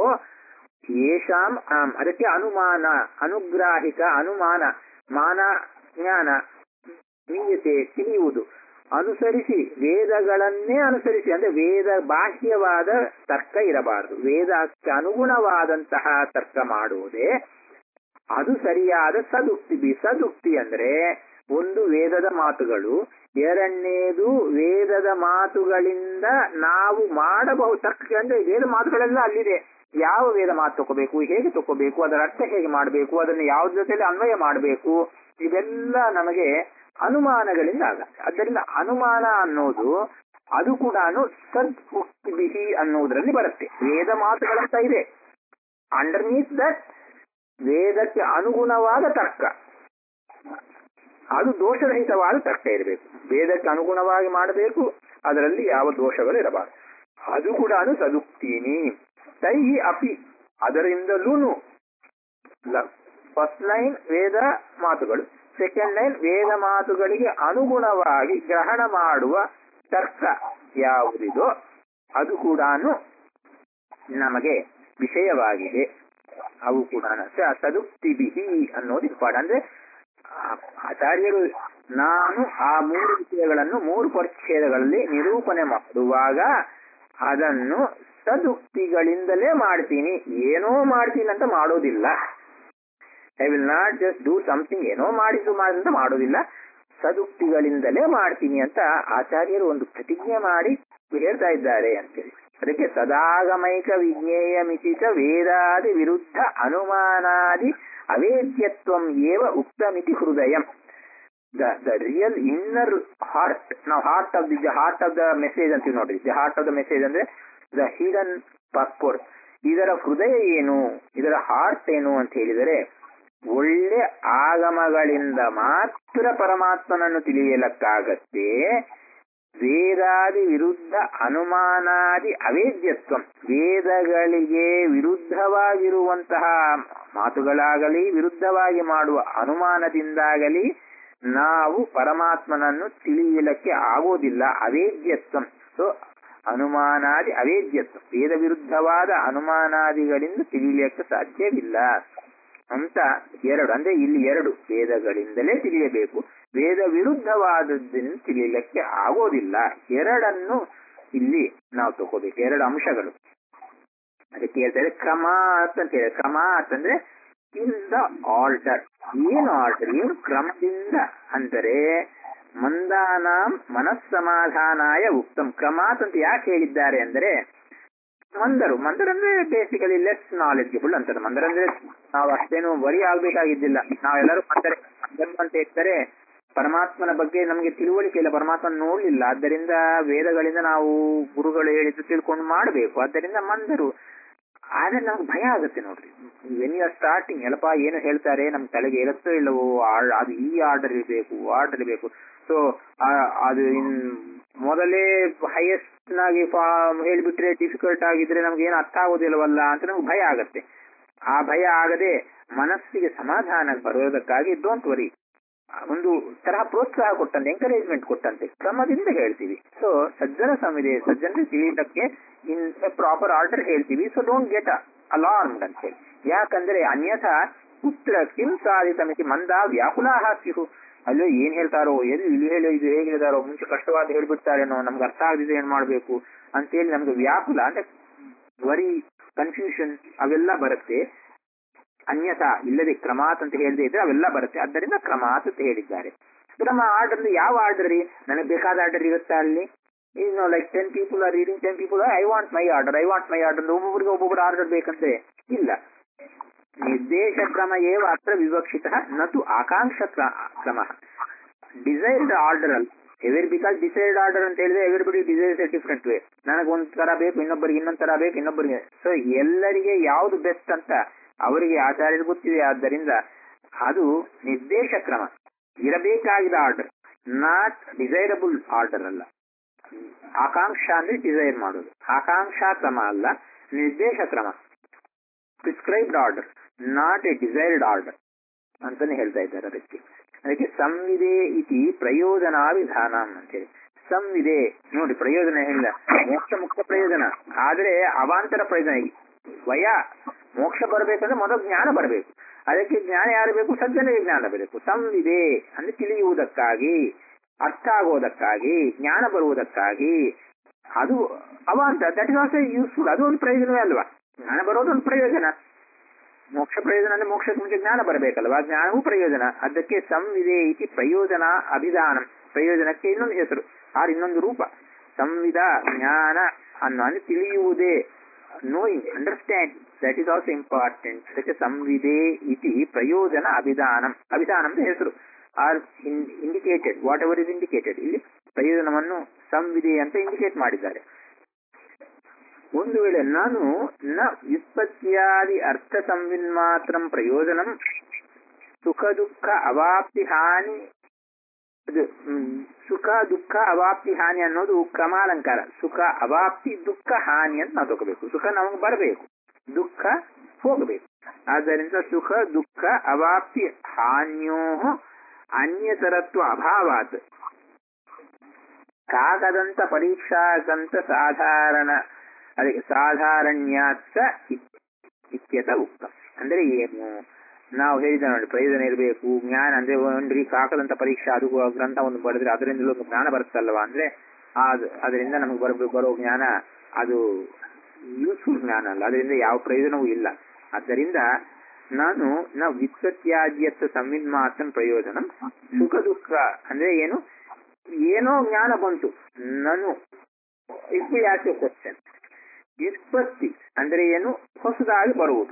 ಯೇಷಾಂ ಆಮ್ ಅದಕ್ಕೆ ಅನುಮಾನ ಅನುಗ್ರಾಹಿಕ ಅನುಮಾನ ಮಾನ ಜ್ಞಾನ ಮೀಯತೆ ತಿಳಿಯುವುದು ಅನುಸರಿಸಿ ವೇದಗಳನ್ನೇ ಅನುಸರಿಸಿ ಅಂದ್ರೆ ವೇದ ಬಾಹ್ಯವಾದ ತರ್ಕ ಇರಬಾರದು ವೇದಕ್ಕೆ ಅನುಗುಣವಾದಂತಹ ತರ್ಕ ಮಾಡುವುದೇ ಅದು ಸರಿಯಾದ ಸದುಕ್ತಿ ಬಿ ಸದುಕ್ತಿ ಅಂದ್ರೆ ಒಂದು ವೇದದ ಮಾತುಗಳು ಎರಡನೇದು ವೇದದ ಮಾತುಗಳಿಂದ ನಾವು ಮಾಡಬಹುದು ತರ್ಕ ಅಂದ್ರೆ ವೇದ ಮಾತುಗಳೆಲ್ಲ ಅಲ್ಲಿದೆ ಯಾವ ವೇದ ಮಾತು ತಗೋಬೇಕು ಹೇಗೆ ತಗೋಬೇಕು ಅದರ ಅರ್ಥ ಹೇಗೆ ಮಾಡಬೇಕು ಅದನ್ನು ಯಾವ್ದ ಜೊತೆಲಿ ಅನ್ವಯ ಮಾಡಬೇಕು ಇವೆಲ್ಲ ನಮಗೆ ಅನುಮಾನಗಳಿಂದ ಆಗತ್ತೆ ಆದ್ದರಿಂದ ಅನುಮಾನ ಅನ್ನೋದು ಅದು ಕೂಡ ಸದ್ ಉಕ್ತಿ ಬಿಹಿ ಅನ್ನುವುದರಲ್ಲಿ ಬರುತ್ತೆ ವೇದ ಮಾತುಗಳಂತ ಇದೆ ಅಂಡರ್ನೀತ್ ದಟ್ ವೇದಕ್ಕೆ ಅನುಗುಣವಾದ ತರ್ಕ ಅದು ದೋಷರಹಿತವಾದ ತಟ್ಟೆ ಇರಬೇಕು ವೇದಕ್ಕೆ ಅನುಗುಣವಾಗಿ ಮಾಡಬೇಕು ಅದರಲ್ಲಿ ಯಾವ ದೋಷಗಳು ಇರಬಾರದು ಅದು ಕೂಡ ಅದು ಸದುಕ್ತೀನಿ ತೈ ಅಪಿ ಅದರಿಂದಲೂ ಫಸ್ಟ್ ಲೈನ್ ವೇದ ಮಾತುಗಳು ಸೆಕೆಂಡ್ ಲೈನ್ ವೇದ ಮಾತುಗಳಿಗೆ ಅನುಗುಣವಾಗಿ ಗ್ರಹಣ ಮಾಡುವ ತರ್ಕ ಯಾವುದಿದೋ ಅದು ಕೂಡ ನಮಗೆ ವಿಷಯವಾಗಿದೆ ಅವು ಕೂಡ ಸದುಕ್ತಿ ಬಿಹಿ ಅನ್ನೋದು ಇಂಪಾರ್ಟೆಂಟ್ ಅಂದ್ರೆ ಆ- ಆಚಾರ್ಯರು ನಾನು ಆ ಮೂರು ವಿಷಯಗಳನ್ನು ಮೂರು ಪರಿಚ್ಛೇದಗಳಲ್ಲಿ ನಿರೂಪಣೆ ಮಾಡುವಾಗ ಅದನ್ನು ಸದುಕ್ತಿಗಳಿಂದಲೇ ಮಾಡ್ತೀನಿ ಏನೋ ಮಾಡ್ತೀನಿ ಅಂತ ಮಾಡೋದಿಲ್ಲ I will not just do something ಏನೋ ಮಾಡಿದ್ದು ಅಂತ ಮಾಡೋದಿಲ್ಲ ಸದುಕ್ತಿಗಳಿಂದಲೇ ಮಾಡ್ತೀನಿ ಅಂತ ಆಚಾರ್ಯರು ಒಂದು ಪ್ರತಿಜ್ಞೆ ಮಾಡಿ ಹೇಳ್ತಾ ಇದ್ದಾರೆ ಅಂತೇಳಿ ಅದಕ್ಕೆ ಸದಾಗಮೈಕ ವಿಜ್ಞೇಯ ಮಿತಿತ ವೇದಾದಿ ವಿರುದ್ಧ ಅನುಮಾನಾದಿ ಅವೇದ್ಯತ್ವಂ ಏವ ಉಕ್ತಮಿತಿ ಹೃದಯಂ the the real inner heart ನಾವು heart of the heart of the message ಅಂತೀವಿ ನೋಡ್ರಿ the heart of the message ಅಂದ್ರೆ ದ ಹಿಡನ್ ಪರ್ಪೋರ್ಟ್ ಇದರ ಹೃದಯ ಏನು ಇದರ ಹಾರ್ಟ್ ಏನು ಅಂತ ಹೇಳಿದರೆ ಒಳ್ಳೆ ಆಗಮಗಳಿಂದ ಮಾತ್ರ ಪರಮಾತ್ಮನನ್ನು ತಿಳಿಯಲಕ್ಕಾಗತ್ತೆ ವೇದಾದಿ ವಿರುದ್ಧ ಅನುಮಾನಾದಿ ಅವೇದ್ಯತ್ವ ವೇದಗಳಿಗೆ ವಿರುದ್ಧವಾಗಿರುವಂತಹ ಮಾತುಗಳಾಗಲಿ ವಿರುದ್ಧವಾಗಿ ಮಾಡುವ ಅನುಮಾನದಿಂದಾಗಲಿ ನಾವು ಪರಮಾತ್ಮನನ್ನು ತಿಳಿಯಲಿಕ್ಕೆ ಆಗೋದಿಲ್ಲ ಅವೇದ್ಯತ್ವ ಸೊ ಅನುಮಾನಾದಿ ಅವೇದ್ಯತ್ವ ವೇದ ವಿರುದ್ಧವಾದ ಅನುಮಾನಾದಿಗಳಿಂದ ತಿಳಿಯಲಿಕ್ಕೆ ಸಾಧ್ಯವಿಲ್ಲ ಅಂತ ಎರಡು ಅಂದ್ರೆ ಇಲ್ಲಿ ಎರಡು ವೇದಗಳಿಂದಲೇ ತಿಳಿಯಬೇಕು ವೇದ ವಿರುದ್ಧವಾದದ್ದನ್ನು ತಿಳಿಯಲಿಕ್ಕೆ ಆಗೋದಿಲ್ಲ ಎರಡನ್ನು ಇಲ್ಲಿ ನಾವು ತಗೋಬೇಕು ಎರಡು ಅಂಶಗಳು ಅದಕ್ಕೆ ಹೇಳ್ತಾರೆ ಕ್ರಮಾತ್ ಅಂತ ಹೇಳಿ ಕ್ರಮಾತ್ ಅಂದ್ರೆ ಇನ್ ದ ಆರ್ಡರ್ ಏನು ಆರ್ಡರ್ ಏನು ಕ್ರಮದಿಂದ ಅಂದರೆ ಮಂದಾನಾಂ ಮನಸ್ಸಮಾಧಾನಾಯ ಉತ್ತಮ್ ಕ್ರಮಾತ್ ಅಂತ ಯಾಕೆ ಹೇಳಿದ್ದಾರೆ ಅಂದರೆ ಮಂದರು ಮಂದರ್ ಅಂದ್ರೆ ಬೇಸಿಕಲಿ ಲೆಸ್ ನಾಲೆಡ್ಜಬಲ್ ಅಂತಾರೆ ಮಂದರ್ ಅಂದ್ರೆ ನಾವು ಅಷ್ಟೇನು ವರಿ ಆಗ್ಬೇಕಾಗಿದ್ದಿಲ್ಲ ನಾವೆಲ್ಲರೂ ಮಂದರೆ ಮಂದರು ಅಂತ ಹೇಳ್ತಾರೆ ಪರಮಾತ್ಮನ ಬಗ್ಗೆ ನಮಗೆ ತಿಳುವಳಿಕೆ ಇಲ್ಲ ಪರಮಾತ್ಮನ ನೋಡ್ಲಿಲ್ಲ ಆದ್ದರಿಂದ ವೇದಗಳಿಂದ ನಾವು ಗುರುಗಳು ಹೇಳಿದ್ದು ತಿಳ್ಕೊಂಡು ಮಾಡಬೇಕು ಆದ್ದರಿಂದ ಮಂದರು ಆದ್ರೆ ನಮ್ಗೆ ಭಯ ಆಗುತ್ತೆ ನೋಡ್ರಿ ವೆನ್ ಯು ಆರ್ ಸ್ಟಾರ್ಟಿಂಗ್ ಎಲ್ಲಪ್ಪ ಏನು ಹೇಳ್ತಾರೆ ನಮ್ ತಲೆಗೆ ಇರುತ್ತೋ ಇಲ್ಲವೋ ಆ- ಅದು ಈ ಆರ್ಡರ್ ಇರಬೇಕು ಆರ್ಡರ್ ಇರಬೇಕು ಸೊ ಅದು ಇನ್ ಮೊದಲೇ ಹೈಯೆಸ್ಟ್ ನಾಗಿ ಫಾ- ಹೇಳ್ಬಿಟ್ರೆ ಡಿಫಿಕಲ್ಟ್ ಆಗಿದ್ರೆ ನಮ್ಗೆ ಏನು ಅರ್ಥ ಆಗೋದಿಲ್ಲವಲ್ಲ ಅಂತ ನಮ್ಗೆ ಭಯ ಆಗತ್ತೆ ಆ ಭಯ ಆಗದೆ ಮನಸ್ಸಿಗೆ ಸಮಾಧಾನ ಬರೋದಕ್ಕಾಗಿ ಡೋಂಟ್ ವರಿ ಒಂದು ತರಹ ಪ್ರೋತ್ಸಾಹ ಕೊಟ್ಟಂತೆ ಎಂಕರೇಜ್ಮೆಂಟ್ ಕೊಟ್ಟಂತೆ ಕ್ರಮದಿಂದ ಹೇಳ್ತೀವಿ ಸೊ ಸಜ್ಜನ ಸಂವಿದೆ ಸಜ್ಜನರಿಗೆ ತಿಳಿಯಲಿಕ್ಕೆ ಇನ್ ಪ್ರಾಪರ್ ಆರ್ಡರ್ ಹೇಳ್ತೀವಿ ಸೊ ಡೋಂಟ್ ಗೆಟ್ ಅಲಾರ್ಮ್ಡ್ ಅಂತ ಹೇಳಿ ಯಾಕಂದ್ರೆ ಅನ್ಯಥಾ ಪುತ್ರ ಕಿಂ ಸಾಧಿತ ಮಿತಿ ಮಂದ ವ್ಯಾಕುಲಾಹ ಸ್ಯು ಅಲ್ಲೋ ಏನ್ ಹೇಳ್ತಾರೋ ಎಲ್ಲಿ ಇಲ್ಲಿ ಹೇಳಿ ಇದು ಹೇಗೆ ಹೇಳಿದಾರೋ ಮುಂಚೆ ಕಷ್ಟವಾದ ಹೇಳ್ಬಿಡ್ತಾರೇನೋ ನಮ್ಗೆ ಅರ್ಥ ಆಗದಿದೆ ಏನ್ ಮಾಡ್ಬೇಕು ಅಂತೇಳಿ ನಮ್ಗೆ ವ್ಯಾಕುಲ ಅಂದ್ರೆ ವರಿ ಕನ್ಫ್ಯೂಷನ್ ಅವೆಲ್ಲ ಬರುತ್ತೆ ಅನ್ಯಥಾ ಇಲ್ಲದೆ ಕ್ರಮಾತ್ ಅಂತ ಹೇಳದೆ ಇದ್ರೆ ಅವೆಲ್ಲ ಬರುತ್ತೆ ಆದ್ದರಿಂದ ಕ್ರಮಾತ್ ಅಂತ ಹೇಳಿದ್ದಾರೆ ನಮ್ಮ ಆರ್ಡರ್ ಯಾವ ಆರ್ಡರ್ ರೀ ನನಗೆ ಬೇಕಾದ ಆರ್ಡರ್ ಇರುತ್ತಾ ಅಲ್ಲಿ ಇನ್ನು like ten people are reading ten people I want my order I want my order ಒಬ್ಬೊಬ್ಬರಿಗೆ ಒಬ್ಬೊಬ್ಬರು ಆರ್ಡರ್ ಬೇಕಂತೆ ಇಲ್ಲ ನಿರ್ದೇಶ ಕ್ರಮ ಏವ ಅತ್ರ ವಿವಕ್ಷಿತ ನತು ಆಕಾಂಕ್ಷ ಕ್ರ- ಕ್ರಮ ಡಿಸೈರ್ಡ್ ಆರ್ಡರ್ ಅಲ್ಲ ಎವರಿ ಬಿಕಾಸ್ ಡಿಸೈರ್ಡ್ ಆರ್ಡರ್ ಅಂತ ಹೇಳಿದ್ರೆ everybody desires a different way ನನಗೆ ಒಂದ್ ತರ ಬೇಕು ಇನ್ನೊಬ್ಬರಿಗೆ ಇನ್ನೊಂದ್ ತರ ಬೇಕು ಇನ್ನೊಬ್ಬರಿಗೆ ಸೊ ಎಲ್ಲರಿಗೆ ಯಾವ್ದು ಬೆಸ್ಟ್ ಅಂತ ಅವರಿಗೆ ಆಚಾರ್ಯರು ಗೊತ್ತಿದೆ ಆದ್ದರಿಂದ ಅದು ನಿರ್ದೇಶ ಕ್ರಮ ಇರಬೇಕಾಗಿದ ಆರ್ಡರ್ ನಾಟ್ ಡಿಸೈರಬಲ್ ಆರ್ಡರ್ ಅಲ್ಲ ಆಕಾಂಕ್ಷ ಅಂದ್ರೆ ಡಿಸೈರ್ ಮಾಡೋದು ಆಕಾಂಕ್ಷಾ ಕ್ರಮ ಅಲ್ಲ ನಿರ್ದೇಶ ಕ್ರಮ prescribed order not a desired order ಅಂತಾನೆ ಹೇಳ್ತಾ ಇದ್ದಾರೆ ಅದಕ್ಕೆ ಅದಕ್ಕೆ ಸಂವಿದೆ ಇತಿ ಪ್ರಯೋಜನ ವಿಧಾನ ಅಂತೇಳಿ ಸಂವಿದೆ ನೋಡಿ ಪ್ರಯೋಜನ ಹೇಳಿಲ್ಲ ಮೋಕ್ಷ ಮುಕ್ತ ಪ್ರಯೋಜನ ಆದ್ರೆ ಅವಾಂತರ ಪ್ರಯೋಜನ ವಯ ಮೋಕ್ಷ ಬರಬೇಕಂದ್ರೆ ಮೊದಲು ಜ್ಞಾನ ಬರಬೇಕು ಅದಕ್ಕೆ ಜ್ಞಾನ ಯಾರು ಬೇಕು ಸಜ್ಜನಿಗೆ ಜ್ಞಾನ ಬರಬೇಕು ಸಂವಿದೆ ಅಂದ್ರೆ ತಿಳಿಯುವುದಕ್ಕಾಗಿ ಅರ್ಥ ಆಗೋದಕ್ಕಾಗಿ ಜ್ಞಾನ ಬರುವುದಕ್ಕಾಗಿ ಅದು ಅವಾಂತ ದಟ್ ಇಸ್ ಆಲ್ಸೋ ಯೂಸ್ಫುಲ್ ಅದು ಒಂದು ಪ್ರಯೋಜನವೇ ಅಲ್ವಾ ಜ್ಞಾನ ಬರೋದು ಒಂದು ಪ್ರಯೋಜನ ಮೋಕ್ಷ ಪ್ರಯೋಜನ ಅಂದ್ರೆ ಮೋಕ್ಷಕ್ಕೆ ಮುಂಚೆ ಜ್ಞಾನ ಬರಬೇಕಲ್ವಾ ಜ್ಞಾನವೂ ಪ್ರಯೋಜನ ಅದಕ್ಕೆ ಸಂವಿದೆ ಇತಿ ಪ್ರಯೋಜನ ಅಭಿಧಾನ ಪ್ರಯೋಜನಕ್ಕೆ ಇನ್ನೊಂದು ಹೆಸರು ಆರ್ ಇನ್ನೊಂದು ರೂಪ ಸಂವಿಧ ಜ್ಞಾನ ಅನ್ನೋ ಅಂದ್ರೆ ತಿಳಿಯುವುದೇ knowing understand that is also important ಅದಕ್ಕೆ ಸಂವಿದೆ ಇತಿ ಪ್ರಯೋಜನ ಅಭಿಧಾನಂ ಅಭಿಧಾನ ಅಂತ ಹೆಸರು are indicated whatever is indicated ಇಲ್ಲಿ ಪ್ರಯೋಜನವನ್ನು ಸಂವಿದೆ ಅಂತ ಇಂಡಿಕೇಟ್ ಮಾಡಿದ್ದಾರೆ ಒಂದು ವೇಳೆ ನಾನು ನ ವ್ಯುತ್ಪತ್ತಿಯಾದಿ ಅರ್ಥ ಸಂವಿನ್ಮಾತ್ರಂ ಪ್ರಯೋಜನಂ ಸುಖ ದುಃಖ ಅವಾಪ್ತಿ ಹಾನಿ ದುಃಖ ಅವಾಪ್ತಿ ಹಾನಿ ಅನ್ನೋದು ಕ್ರಮಾಲಂಕಾರ ಸುಖ ಅವಾಪ್ತಿ ದುಃಖ ಹಾನಿ ಅಂತ ನಾವು ತಗೋಬೇಕು ಸುಖ ನಮಗೆ ಬರಬೇಕು ದುಃಖ ಹೋಗಬೇಕು ಆದ್ದರಿಂದ ಸುಖ ದುಃಖ ಅವಾಪ್ತಿ ಹಾನ್ಯೋ ಅನ್ಯತರತ್ವ ಅಭಾವಾತ್ ಕಾಗದಂತ ಪರೀಕ್ಷಾಗಂತ ಸಾಧಾರಣ ಅದಕ್ಕೆ ಸಾಧಾರಣ್ಯಾತ್ಸ ಇತ್ಯತ ಉಕ್ತ ಅಂದ್ರೆ ಏನು ನಾವು ಹೇಳಿದ ನೋಡಿ ಪ್ರಯೋಜನ ಇರಬೇಕು ಜ್ಞಾನ ಅಂದ್ರೆ ಒಂದ್ರಿ ಕಾಕದಂತ ಪರೀಕ್ಷಾ ಅದು ಗ್ರಂಥ ಒಂದು ಬರೆದ್ರೆ ಅದರಿಂದ ಒಂದು ಜ್ಞಾನ ಬರುತ್ತಲ್ವಾ ಅಂದ್ರೆ ಅದರಿಂದ ನಮಗೆ ಬರ ಬರೋ ಜ್ಞಾನ ಅದು ಯೂಸ್ಫುಲ್ ಜ್ಞಾನ ಅಲ್ಲ ಅದರಿಂದ ಯಾವ ಪ್ರಯೋಜನವೂ ಇಲ್ಲ ಆದ್ದರಿಂದ ನಾನು ನಾವು ವಿತ್ಸತ್ಯಾದ್ಯತ್ವ ಸಂವಿದ್ ಮಾತ್ರ ಪ್ರಯೋಜನ ಸುಖ ದುಃಖ ಅಂದ್ರೆ ಏನು ಏನೋ ಜ್ಞಾನ ಬಂತು ನಾನು ಇಫ್ ಯಾಕೆ ಕ್ವಶನ್ ವ್ಯುತ್ಪತ್ತಿ ಅಂದ್ರೆ ಏನು ಹೊಸದಾಗಿ ಬರುವುದು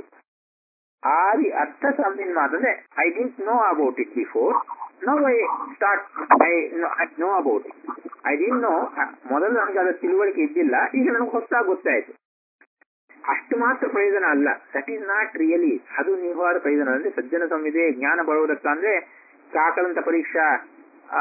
ಆದಿ ಅರ್ಥ ಸಂವಿನ್ ಮಾತಂದ್ರೆ I didn't know about it before no I start I know about it I didn't know ಮೊದಲು ನನಗೆ ಅದರ ತಿಳುವಳಿಕೆ ಇದ್ದಿಲ್ಲ ಈಗ ನನಗೆ ಹೊಸದಾಗಿ ಗೊತ್ತಾಯ್ತು ಅಷ್ಟು ಮಾತ್ರ ಪ್ರಯೋಜನ ಅಲ್ಲ ದಟ್ ಈಸ್ ನಾಟ್ ರಿಯಲಿ ಅದು ನಿಜವಾದ ಪ್ರಯೋಜನ ಅಂದ್ರೆ ಸಜ್ಜನ ಸಂವಿದೆ ಜ್ಞಾನ ಬರುವುದಕ್ಕಂದ್ರೆ ಕಾಕದಂತ ಪರೀಕ್ಷಾ ಆ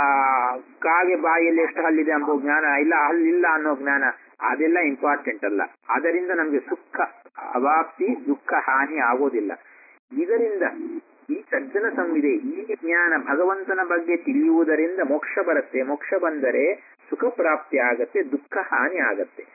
ಕಾಗೆ ಬಾಯಲ್ಲಿ ಎಷ್ಟು ಹಲ್ಲಿದೆ ಎಂಬ ಜ್ಞಾನ ಇಲ್ಲ ಹಲ್ಲಿಲ್ಲ ಅನ್ನೋ ಜ್ಞಾನ ಅದೆಲ್ಲ ಇಂಪಾರ್ಟೆಂಟ್ ಅಲ್ಲ ಅದರಿಂದ ನಮ್ಗೆ ಸುಖ ಅವಾಪ್ತಿ ದುಃಖ ಹಾನಿ ಆಗೋದಿಲ್ಲ ಇದರಿಂದ ಈ ಸಜ್ಜನ ಸಂವಿದೆ ಈ ಜ್ಞಾನ ಭಗವಂತನ ಬಗ್ಗೆ ತಿಳಿಯುವುದರಿಂದ ಮೋಕ್ಷ ಬರುತ್ತೆ ಮೋಕ್ಷ ಬಂದರೆ ಸುಖ ಪ್ರಾಪ್ತಿ ಆಗತ್ತೆ ದುಃಖ ಹಾನಿ ಆಗತ್ತೆ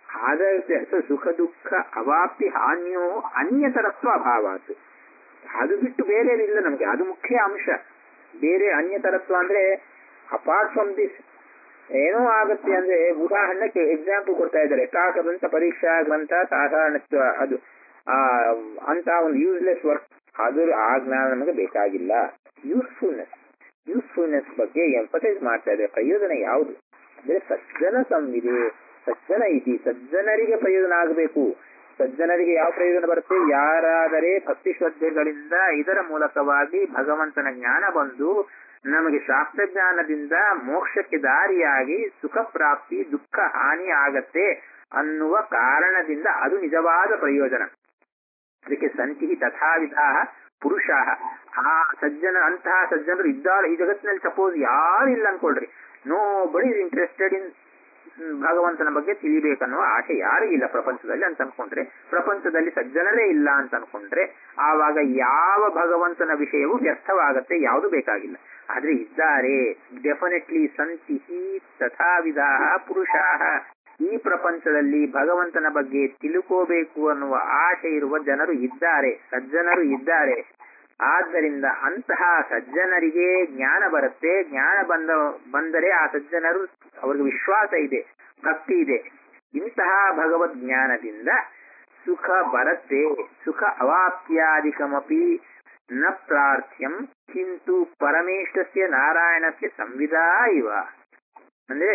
ಆದರೆ ಸುಖ ದುಃಖ ಅವಾಪ್ತಿ ಹಾನಿಯೋ ಅನ್ಯತರತ್ವ ಅಭಾವಾತ್ ಅದು ಬಿಟ್ಟು ಬೇರೆ ಇಲ್ಲ ನಮ್ಗೆ ಅದು ಮುಖ್ಯ ಅಂಶ ಬೇರೆ ಅನ್ಯತರತ್ವ ಅಂದ್ರೆ ಅಪಾರ್ಟ್ ಫ್ರಮ್ ದಿಸ್ ಏನೋ ಆಗುತ್ತೆ ಅಂದ್ರೆ ಉದಾಹರಣೆಗೆ ಎಕ್ಸಾಂಪಲ್ ಕೊಡ್ತಾ ಇದ್ದಾರೆ ಕಾಕದಂತ ಪರೀಕ್ಷಾ ಗ್ರಂಥ ಸಾಧಾರಣತ್ವ ಅದು ಆ ಅಂತ ಒಂದು ಯೂಸ್ಲೆಸ್ ವರ್ಕ್ ಅದು ಆ ಜ್ಞಾನ ನಮಗೆ ಬೇಕಾಗಿಲ್ಲ ಯೂಸ್ಫುಲ್ನೆಸ್ ಯೂಸ್ಫುಲ್ನೆಸ್ ಬಗ್ಗೆ ಎಂಫಸೈಸ್ ಮಾಡ್ತಾ ಇದ್ದಾರೆ ಪ್ರಯೋಜನ ಯಾವುದು ಅಂದ್ರೆ ಸಜ್ಜನ ಸಂವಿದೆ ಸಜ್ಜನ ಇತಿ ಸಜ್ಜನರಿಗೆ ಪ್ರಯೋಜನ ಆಗಬೇಕು ಸಜ್ಜನರಿಗೆ ಯಾವ ಪ್ರಯೋಜನ ಬರುತ್ತೆ ಯಾರಾದರೆ ಭಕ್ತಿ ಶ್ರದ್ಧೆಗಳಿಂದ ಇದರ ಮೂಲಕವಾಗಿ ಭಗವಂತನ ಜ್ಞಾನ ಬಂದು ನಮಗೆ ಶಾಸ್ತ್ರಜ್ಞಾನದಿಂದ ಮೋಕ್ಷಕ್ಕೆ ದಾರಿಯಾಗಿ ಸುಖ ಪ್ರಾಪ್ತಿ ದುಃಖ ಹಾನಿ ಆಗತ್ತೆ ಅನ್ನುವ ಕಾರಣದಿಂದ ಅದು ನಿಜವಾದ ಪ್ರಯೋಜನ ಅದಕ್ಕೆ ಸಂತಿ ತಥಾವಿಧ ಪುರುಷ ಆ ಸಜ್ಜನ ಅಂತಹ ಸಜ್ಜನರು ಇದ್ದಾರೆ ಈ ಜಗತ್ತಿನಲ್ಲಿ ಸಪೋಸ್ ಯಾರು ಇಲ್ಲ ಅನ್ಕೊಳ್ರಿ ನೋ ಬಡಿ ಇಂಟ್ರೆಸ್ಟೆಡ್ ಇನ್ ಭಗವಂತನ ಬಗ್ಗೆ ತಿಳಿಬೇಕನ್ನುವ ಆಸೆ ಯಾರಿಗಿಲ್ಲ ಪ್ರಪಂಚದಲ್ಲಿ ಅಂತ ಅನ್ಕೊಂಡ್ರೆ ಪ್ರಪಂಚದಲ್ಲಿ ಸಜ್ಜನರೇ ಇಲ್ಲ ಅಂತ ಅನ್ಕೊಂಡ್ರೆ ಆವಾಗ ಯಾವ ಭಗವಂತನ ವಿಷಯವೂ ವ್ಯರ್ಥವಾಗತ್ತೆ ಯಾವುದು ಬೇಕಾಗಿಲ್ಲ ಆದ್ರೆ ಇದ್ದಾರೆ ಡೆಫಿನೆಟ್ಲಿ ಸಂತಿ ತಥಾವಿಧ ಪುರುಷ ಈ ಪ್ರಪಂಚದಲ್ಲಿ ಭಗವಂತನ ಬಗ್ಗೆ ತಿಳುಕೋಬೇಕು ಅನ್ನುವ ಆಸೆ ಇರುವ ಜನರು ಇದ್ದಾರೆ ಸಜ್ಜನರು ಇದ್ದಾರೆ ಆದ್ದರಿಂದ ಅಂತಹ ಸಜ್ಜನರಿಗೆ ಜ್ಞಾನ ಬರುತ್ತೆ ಜ್ಞಾನ ಬಂದ ಬಂದರೆ ಆ ಸಜ್ಜನರು ಅವ್ರಿಗೆ ವಿಶ್ವಾಸ ಇದೆ ಭಕ್ತಿ ಇದೆ ಇಂತಹ ಭಗವದ್ ಜ್ಞಾನದಿಂದ ಸುಖ ಬರುತ್ತೆ ಸುಖ ಅವಾಪ್ಯಾದಿಕಮಪಿ ನ ಪ್ರಾರ್ಥ್ಯಂ ಕಿಂತು ಪರಮೇಶ್ವರಸ್ಯ ನಾರಾಯಣಸ್ಯ ಸಂವಿಧಾ ಇವ ಅಂದ್ರೆ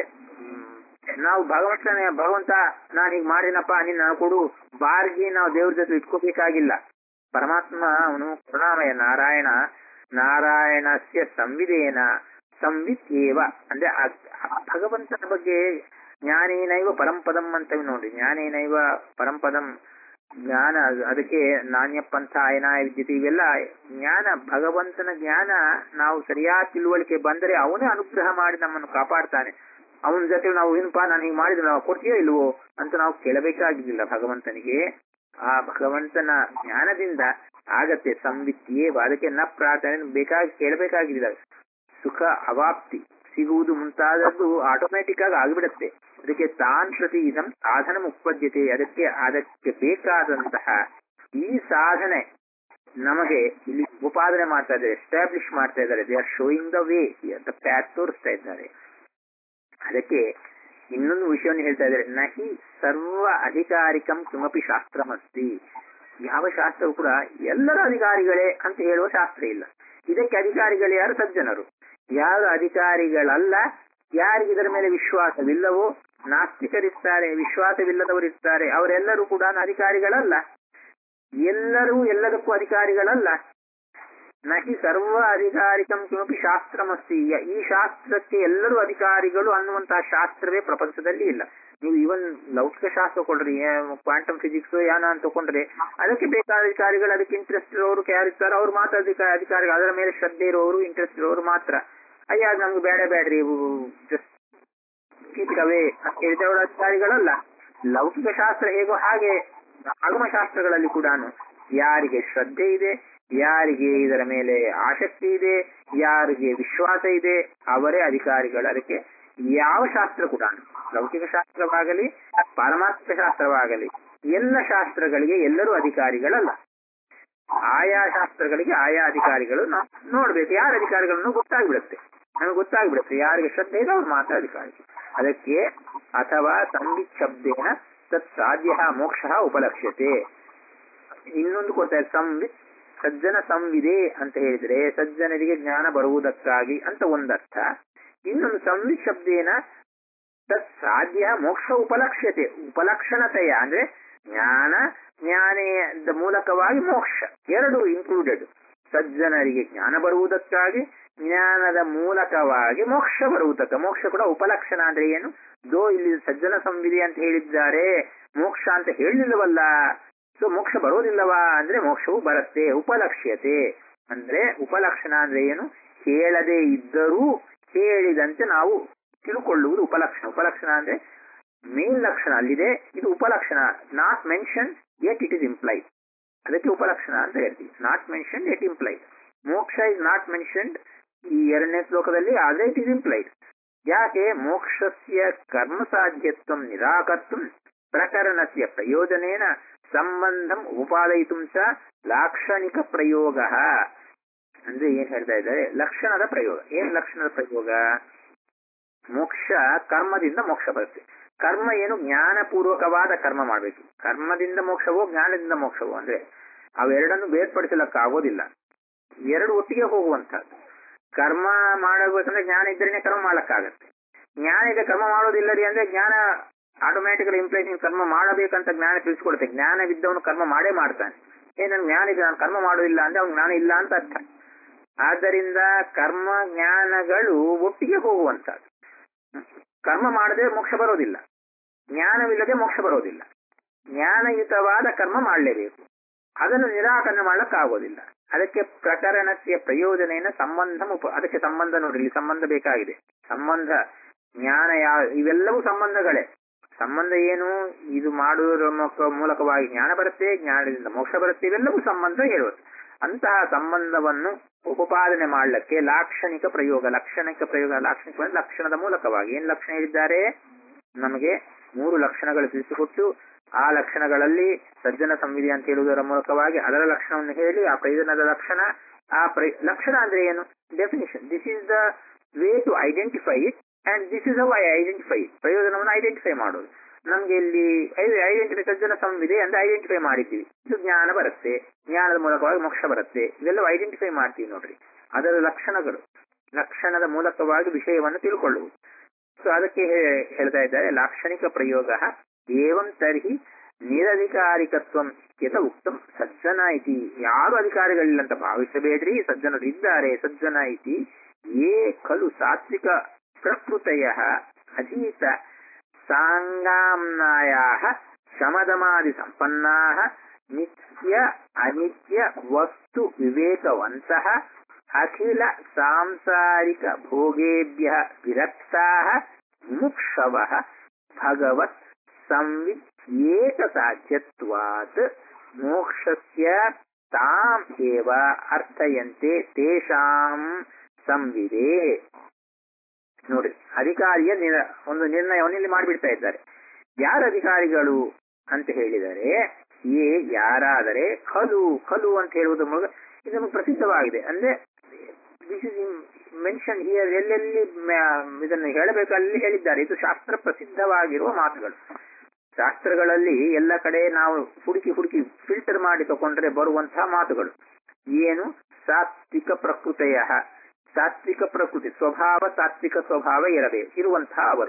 ನಾವು ಭಗವಂತನ ಭಗವಂತ ನಾನು ಹೀಗೆ ಮಾಡಿನಪ್ಪ ನೀನ್ ನಾನು ಕೊಡು ಬಾರ್ಗಿ ನಾವು ದೇವ್ರ ಜೊತೆ ಇಟ್ಕೋಬೇಕಾಗಿಲ್ಲ ಪರಮಾತ್ಮ ಅವನು ಕರುಣಾಮಯ ನಾರಾಯಣ ನಾರಾಯಣಸ್ಯ ಸಂವಿಧೇನ ಸಂವಿತ್ ಏವ ಅಂದ್ರೆ ಭಗವಂತನ ಬಗ್ಗೆ ಜ್ಞಾನೇನೈವ ಪರಂಪದಂ ಅಂತೇವಿ ನೋಡ್ರಿ ಜ್ಞಾನೇನೈವ ಪರಂಪದಂ ಜ್ಞಾನ ಅದಕ್ಕೆ ನಾಣ್ಯ ಪಂಥ ಅಯನಾಯ ವಿದ್ಯತೆ ಇವೆಲ್ಲ ಜ್ಞಾನ ಭಗವಂತನ ಜ್ಞಾನ ನಾವು ಸರಿಯಾದ ತಿಳುವಳಿಕೆ ಬಂದರೆ ಅವನೇ ಅನುಗ್ರಹ ಮಾಡಿ ನಮ್ಮನ್ನು ಕಾಪಾಡ್ತಾನೆ ಅವನ ಜೊತೆ ನಾವು ಏನಪ್ಪಾ ನಾನು ಹೀಗೆ ಮಾಡಿದ್ರೆ ನಾವು ಕೊಡ್ತೀಯೋ ಇಲ್ವೋ ಅಂತ ನಾವು ಕೇಳಬೇಕಾಗಿಲ್ಲ ಭಗವಂತನಿಗೆ ಆ ಭಗವಂತನ ಜ್ಞಾನದಿಂದ ಆಗತ್ತೆ ಸಂವಿತ್ಯೇ ಅದಕ್ಕೆ ನ ಪ್ರಾರ್ಥನೆ ಬೇಕಾಗಿ ಕೇಳಬೇಕಾಗಿಲ್ಲ ಸುಖ ಅವಾಪ್ತಿ ಸಿಗುವುದು ಮುಂತಾದದ್ದು ಆಟೋಮ್ಯಾಟಿಕ್ ಆಗಿ ಆಗಿಬಿಡುತ್ತೆ ಅದಕ್ಕೆ ತಾನ್ ಪ್ರತಿ ಇದಂ ಸಾಧನ ಉತ್ಪದ್ಯತೆ ಅದಕ್ಕೆ ಅದಕ್ಕೆ ಬೇಕಾದಂತಹ ಈ ಸಾಧನೆ ನಮಗೆ ಇಲ್ಲಿ ಉಪಾದನೆ ಮಾಡ್ತಾ ಇದ್ದಾರೆ ಎಸ್ಟಾಬ್ಲಿಷ್ ಮಾಡ್ತಾ ಇದ್ದಾರೆ they are showing the way ಅಂತ ಪ್ಯಾತ್ ತೋರಿಸ್ತಾ ಇದ್ದಾರೆ ಅದಕ್ಕೆ ಇನ್ನೊಂದು ವಿಷಯವನ್ನು ಹೇಳ್ತಾ ಇದ್ದಾರೆ ನಹಿ ಸರ್ವ ಅಧಿಕಾರಿಕಂ ಕಿಮಪಿ ಶಾಸ್ತ್ರಮಸ್ತಿ ಯಾವ ಶಾಸ್ತ್ರವು ಕೂಡ ಎಲ್ಲರ ಅಧಿಕಾರಿಗಳೇ ಅಂತ ಹೇಳುವ ಶಾಸ್ತ್ರ ಇಲ್ಲ ಇದಕ್ಕೆ ಅಧಿಕಾರಿಗಳು ಯಾರು ಸಜ್ಜನರು ಯಾರು ಅಧಿಕಾರಿಗಳಲ್ಲ ಯಾರಿಗೆ ಇದರ ಮೇಲೆ ವಿಶ್ವಾಸವಿಲ್ಲವೋ ನಾಸ್ತಿಕರಿರ್ತಾರೆ ವಿಶ್ವಾಸವಿಲ್ಲದವರಿರ್ತಾರೆ ಅವರೆಲ್ಲರೂ ಕೂಡ ಅಧಿಕಾರಿಗಳಲ್ಲ ಎಲ್ಲರೂ ಎಲ್ಲದಕ್ಕೂ ಅಧಿಕಾರಿಗಳಲ್ಲ ನಹಿ ಸರ್ವ ಅಧಿಕಾರಿಕಂ ಕಿಮಪಿ ಶಾಸ್ತ್ರಮಸ್ತಿ ಈ ಶಾಸ್ತ್ರಕ್ಕೆ ಎಲ್ಲರೂ ಅಧಿಕಾರಿಗಳು ಅನ್ನುವಂತಹ ಶಾಸ್ತ್ರವೇ ಪ್ರಪಂಚದಲ್ಲಿ ಇಲ್ಲ ನೀವು ಇವನ್ ಲೌಕಿಕ ಶಾಸ್ತ್ರ ಕೊಡ್ರಿ ಕ್ವಾಂಟಮ್ ಫಿಸಿಕ್ಸ್ ಯಾನ ಅಂತ ತಗೊಂಡ್ರೆ ಅದಕ್ಕೆ ಬೇಕಾದ ಅಧಿಕಾರಿಗಳು ಅದಕ್ಕೆ ಇಂಟ್ರೆಸ್ಟ್ ಇರೋರು ಯಾರಿರ್ತಾರೋ ಅವ್ರು ಮಾತ್ರ ಅಧಿಕ ಅಧಿಕಾರಿಗಳು ಅದರ ಮೇಲೆ ಶ್ರದ್ಧೆ ಇರೋರು ಇಂಟ್ರೆಸ್ಟ್ ಇರೋರು ಮಾತ್ರ ಅಯ್ಯ ನಮ್ಗೆ ಬೇಡ ಬೇಡ್ರಿ ಜಸ್ಟ್ ಕೀಪ್ ಅವೇ ಅಂತ ಹೇಳಿದ್ರೆ ಅವರು ಅಧಿಕಾರಿಗಳಲ್ಲ ಲೌಕಿಕ ಶಾಸ್ತ್ರ ಹೇಗೋ ಹಾಗೆ ಆಗಮ ಶಾಸ್ತ್ರಗಳಲ್ಲಿ ಕೂಡ ಯಾರಿಗೆ ಶ್ರದ್ಧೆ ಇದೆ ಯಾರಿಗೆ ಇದರ ಮೇಲೆ ಆಸಕ್ತಿ ಇದೆ ಯಾರಿಗೆ ವಿಶ್ವಾಸ ಇದೆ ಅವರೇ ಅಧಿಕಾರಿಗಳು ಅದಕ್ಕೆ ಯಾವ ಶಾಸ್ತ್ರ ಕೂಡ ಲೌಕಿಕ ಶಾಸ್ತ್ರವಾಗಲಿ ಪಾರಮಾರ್ಥಿಕ ಶಾಸ್ತ್ರವಾಗಲಿ ಎಲ್ಲ ಶಾಸ್ತ್ರಗಳಿಗೆ ಎಲ್ಲರೂ ಅಧಿಕಾರಿಗಳಲ್ಲ ಆಯಾ ಶಾಸ್ತ್ರಗಳಿಗೆ ಆಯಾ ಅಧಿಕಾರಿಗಳು ನಾವು ನೋಡ್ಬೇಕು ಯಾರ ಅಧಿಕಾರಿಗಳನ್ನು ಗೊತ್ತಾಗ್ಬಿಡುತ್ತೆ ನಮಗೆ ಗೊತ್ತಾಗ್ಬಿಡುತ್ತೆ ಯಾರಿಗೆ ಶ್ರದ್ಧೆ ಇದೆ ಅವ್ರು ಮಾತ್ರ ಅಧಿಕಾರಿ ಅದಕ್ಕೆ ಅಥವಾ ಸಂವಿತ್ ಶಬ್ದೇನ ತತ್ ಸಾಧ್ಯ ಮೋಕ್ಷ ಉಪಲಕ್ಷ್ಯತೆ ಇನ್ನೊಂದು ಕೊಡ್ತಾರೆ ಸಂವಿತ್ ಸಜ್ಜನ ಸಂವಿದೆ ಅಂತ ಹೇಳಿದ್ರೆ ಸಜ್ಜನರಿಗೆ ಜ್ಞಾನ ಬರುವುದಕ್ಕಾಗಿ ಅಂತ ಒಂದರ್ಥ ಇನ್ನೊಂದು ಸಂವಿತ್ ಶಬ್ದೇನ ತತ್ ಸಾಧ್ಯ ಮೋಕ್ಷ ಉಪಲಕ್ಷ್ಯತೆ ಉಪಲಕ್ಷಣತೆಯ ಅಂದ್ರೆ ಜ್ಞಾನ ಜ್ಞಾನದ ಮೂಲಕವಾಗಿ ಮೋಕ್ಷ ಎರಡು ಇನ್ಕ್ಲೂಡೆಡ್ ಸಜ್ಜನರಿಗೆ ಜ್ಞಾನ ಬರುವುದಕ್ಕಾಗಿ ಜ್ಞಾನದ ಮೂಲಕವಾಗಿ ಮೋಕ್ಷ ಬರುವುದಕ್ಕೆ ಮೋಕ್ಷ ಕೂಡ ಉಪಲಕ್ಷಣ ಅಂದ್ರೆ ಏನು ದೋ ಇಲ್ಲಿ ಸಜ್ಜನ ಸಂವಿಧಿ ಅಂತ ಹೇಳಿದ್ದಾರೆ ಮೋಕ್ಷ ಅಂತ ಹೇಳಿಲ್ಲವಲ್ಲ ಸೊ ಮೋಕ್ಷ ಬರೋದಿಲ್ಲವಾ ಅಂದ್ರೆ ಮೋಕ್ಷವು ಬರುತ್ತೆ ಉಪಲಕ್ಷ್ಯತೆ ಅಂದ್ರೆ ಉಪಲಕ್ಷಣ ಅಂದ್ರೆ ಏನು ಹೇಳದೇ ಇದ್ದರೂ ಹೇಳಿದಂತೆ ನಾವು ತಿಳ್ಕೊಳ್ಳುವುದು ಉಪಲಕ್ಷಣ ಉಪಲಕ್ಷಣ ಅಂದ್ರೆ ಮೇನ್ ಲಕ್ಷಣ ಅಲ್ಲಿದೆ ಇದು ಉಪಲಕ್ಷಣ not mention yet it is implied ಅದಕ್ಕೆ ಉಪಲಕ್ಷಣ ಅಂತ ಹೇಳ್ತೀವಿ ನಾಟ್ ಮೆನ್ಷನ್ ಯಟ್ ಇಂಪ್ಲೈಡ್ ಮೋಕ್ಷ ಇಸ್ ನಾಟ್ ಮೆನ್ಷನ್ಡ್ ಈ ಎರಡನೇ ಶ್ಲೋಕದಲ್ಲಿ ಆದ್ರೆ ಇಟ್ ಇಸ್ ಇಂಪ್ಲೈಡ್ ಯಾಕೆ ಮೋಕ್ಷಸ್ಯ ಕರ್ಮ ಸಾಧ್ಯತ್ವ ನಿರಾಕರ್ತು ಪ್ರಕರಣಸ್ಯ ಪ್ರಯೋಜನೇನ ಸಂಬಂಧಂ ಉಪಾದಯಿತು ಚ ಲಾಕ್ಷಣಿಕ ಪ್ರಯೋಗ ಅಂದ್ರೆ ಏನ್ ಹೇಳ್ತಾ ಇದ್ದಾರೆ ಲಕ್ಷಣದ ಪ್ರಯೋಗ ಏನ್ ಲಕ್ಷಣದ ಪ್ರಯೋಗ ಮೋಕ್ಷ ಕರ್ಮದಿಂದ ಮೋಕ್ಷ ಬರುತ್ತೆ ಕರ್ಮ ಏನು ಜ್ಞಾನಪೂರ್ವಕವಾದ ಕರ್ಮ ಮಾಡಬೇಕು ಕರ್ಮದಿಂದ ಮೋಕ್ಷವೋ ಜ್ಞಾನದಿಂದ ಮೋಕ್ಷವೋ ಅಂದ್ರೆ ಅವೆರಡನ್ನು ಬೇರ್ಪಡಿಸಲಕ್ಕಾಗೋದಿಲ್ಲ ಎರಡು ಒಟ್ಟಿಗೆ ಹೋಗುವಂತಹದ್ದು ಕರ್ಮ ಮಾಡಬೇಕಂದ್ರೆ ಜ್ಞಾನ ಇದ್ರೇನೆ ಕರ್ಮ ಮಾಡಕ್ಕಾಗತ್ತೆ ಜ್ಞಾನ ಇದೆ ಕರ್ಮ ಮಾಡೋದಿಲ್ಲ ರೀ ಅಂದ್ರೆ ಜ್ಞಾನ ಆಟೋಮ್ಯಾಟಿಕಲಿ ಇಂಪ್ಲೈಸಿಂಗ್ ಕರ್ಮ ಮಾಡಬೇಕಂತ ಜ್ಞಾನ ತಿಳಿಸ್ಕೊಡುತ್ತೆ ಜ್ಞಾನವಿದ್ದವನು ಕರ್ಮ ಮಾಡೇ ಮಾಡ್ತಾನೆ ಏ ನನ್ ಜ್ಞಾನ ಇದೆ ನಾನು ಕರ್ಮ ಮಾಡೋದಿಲ್ಲ ಅಂದ್ರೆ ಅವ್ನು ಜ್ಞಾನ ಇಲ್ಲ ಅಂತ ಅರ್ಥ ಆದ್ದರಿಂದ ಕರ್ಮ ಜ್ಞಾನಗಳು ಒಟ್ಟಿಗೆ ಹೋಗುವಂತಹದ್ದು ಕರ್ಮ ಮಾಡದೆ ಮೋಕ್ಷ ಬರೋದಿಲ್ಲ ಜ್ಞಾನವಿಲ್ಲದೆ ಮೋಕ್ಷ ಬರೋದಿಲ್ಲ ಜ್ಞಾನಯುತವಾದ ಕರ್ಮ ಮಾಡಲೇಬೇಕು ಅದನ್ನು ನಿರಾಕರಣೆ ಮಾಡಕ್ಕಾಗೋದಿಲ್ಲ ಅದಕ್ಕೆ ಪ್ರಕರಣಕ್ಕೆ ಪ್ರಯೋಜನೇನ ಸಂಬಂಧ ಉಪ ಅದಕ್ಕೆ ಸಂಬಂಧ ನೋಡ್ರಿ ಇಲ್ಲಿ ಸಂಬಂಧ ಬೇಕಾಗಿದೆ ಸಂಬಂಧ ಜ್ಞಾನ ಯಾವ ಇವೆಲ್ಲವೂ ಸಂಬಂಧಗಳೇ ಸಂಬಂಧ ಏನು ಇದು ಮಾಡುವುದರ ಮುಖ- ಮೂಲಕವಾಗಿ ಜ್ಞಾನ ಬರುತ್ತೆ ಜ್ಞಾನದಿಂದ ಮೋಕ್ಷ ಬರುತ್ತೆ ಇವೆಲ್ಲವೂ ಸಂಬಂಧ ಹೇಳುವುದು ಅಂತಹ ಸಂಬಂಧವನ್ನು ಉಪಪಾದನೆ ಮಾಡಲಿಕ್ಕೆ ಲಾಕ್ಷಣಿಕ ಪ್ರಯೋಗ ಲಕ್ಷಣಿಕ ಪ್ರಯೋಗ ಲಾಕ್ಷಣಿಕ ಅಂದ್ರೆ ಲಕ್ಷಣದ ಮೂಲಕವಾಗಿ ಏನ್ ಲಕ್ಷಣ ಹೇಳಿದ್ದಾರೆ ನಮಗೆ ಮೂರು ಲಕ್ಷಣಗಳು ತಿಳಿಸಿಕೊಟ್ಟು ಆ ಲಕ್ಷಣಗಳಲ್ಲಿ ಸಜ್ಜನ ಸಂವಿಧಿ ಅಂತ ಹೇಳುವುದರ ಮೂಲಕವಾಗಿ ಅದರ ಲಕ್ಷಣವನ್ನು ಹೇಳಿ ಆ ಪ್ರಯೋಜನದ ಲಕ್ಷಣ ಆ ಪ್ರಯ- ಲಕ್ಷಣ ಅಂದ್ರೆ ಏನು definition this is the way to identify it and this is I identify ಪ್ರಯೋಜನವನ್ನು ಐಡೆಂಟಿಫೈ ಮಾಡೋದು ನಮ್ಗೆ ಇಲ್ಲಿ ಐಡೆಂಟಿಫೈ ಸಜ್ಜನ ಸಂವಿದೆ ಅಂದ್ರೆ ಐಡೆಂಟಿಫೈ ಮಾಡಿದ್ದೀವಿ ಇದು ಜ್ಞಾನ ಬರುತ್ತೆ ಜ್ಞಾನದ ಮೂಲಕವಾಗಿ ಮೋಕ್ಷ ಬರುತ್ತೆ ಇವೆಲ್ಲ ಐಡೆಂಟಿಫೈ ಮಾಡ್ತೀವಿ ನೋಡ್ರಿ ಅದರ ಲಕ್ಷಣಗಳು ಲಕ್ಷಣದ ಮೂಲಕವಾಗಿ ವಿಷಯವನ್ನು ತಿಳ್ಕೊಳ್ಳುವುದು ಸೊ ಅದಕ್ಕೆ ಹೇ- ಹೇಳ್ತಾ ಇದ್ದಾರೆ ಲಾಕ್ಷಣಿಕ ಪ್ರಯೋಗ ಏವಂ ತರ್ಹಿ ನಿರಧಿಕಾರಿಕತ್ವ ಯಥ ಉಕ್ತಂ ಸಜ್ಜನ ಇತಿ ಯಾರು ಅಧಿಕಾರಿಗಳಿಲ್ಲ ಅಂತ ಭಾವಿಸಬೇಡ್ರಿ ಸಜ್ಜನರು ಇದ್ದಾರೆ ಸಜ್ಜನ ಇತಿ ಯೇ ಖಲು ಸಾತ್ವಿಕ ಪ್ರಕೃತಯ ಅಧೀತ ಸಾಂಗಾಮ್ನಾಯ ಶಮದಮಾದಿ ಸಂಪನ್ನಾ ನಿತ್ಯ ಅನಿತ್ಯ ವಸ್ತು ವಿವೇಕವಂತಹ ಅಖಿಲ ಸಾಂಸಾರಿಕ ಭೋಗೇಭ್ಯ ವಿರಕ್ತಾ ಮುಕ್ಷವ ಭಗವತ್ ಸಂವಿತ್ ಏಕಸಾಧ್ಯತ್ವಾತ್ ಮೋಕ್ಷಸ್ಯ ತಾಂ ಏವ ಅರ್ಥಯಂತೆ ತೇಷಾಂ ಸಂವಿದೆ ನೋಡಿ ಅಧಿಕಾರಿಯ ನಿರ- ಒಂದು ನಿರ್ಣಯವನ್ನು ಇಲ್ಲಿ ಮಾಡಿಬಿಡ್ತಾ ಇದ್ದಾರೆ ಯಾರ ಅಧಿಕಾರಿಗಳು ಅಂತ ಹೇಳಿದರೆ ಏ ಯಾರಾದರೆ ಖಲು ಖಲು ಅಂತ ಹೇಳುವುದರ ಮೂಲಕ ಇದು ನಮಗೆ ಪ್ರಸಿದ್ಧವಾಗಿದೆ ಅಂದ್ರೆ ದಿಸ್ ಇಸ್ ಮೆನ್ಷನ್ ಹಿಯರ್ ಎಲ್ಲೆಲ್ಲಿ ಮ- ಇದನ್ನು ಹೇಳಬೇಕು ಅಲ್ಲಿ ಹೇಳಿದ್ದಾರೆ ಇದು ಶಾಸ್ತ್ರ ಪ್ರಸಿದ್ಧವಾಗಿರುವ ಮಾತುಗಳು ಶಾಸ್ತ್ರಗಳಲ್ಲಿ ಎಲ್ಲ ಕಡೆ ನಾವು ಹುಡುಕಿ ಹುಡುಕಿ ಫಿಲ್ಟರ್ ಮಾಡಿ ತಗೊಂಡ್ರೆ ಬರುವಂತಹ ಮಾತುಗಳು ಏನು ಸಾತ್ವಿಕ ಪ್ರಕೃತೆಯ ಸಾತ್ವಿಕ ಪ್ರಕೃತಿ ಸ್ವಭಾವ ಸಾತ್ವಿಕ ಸ್ವಭಾವ ಇರಬೇಕು ಇರುವಂತಹ ಅವರು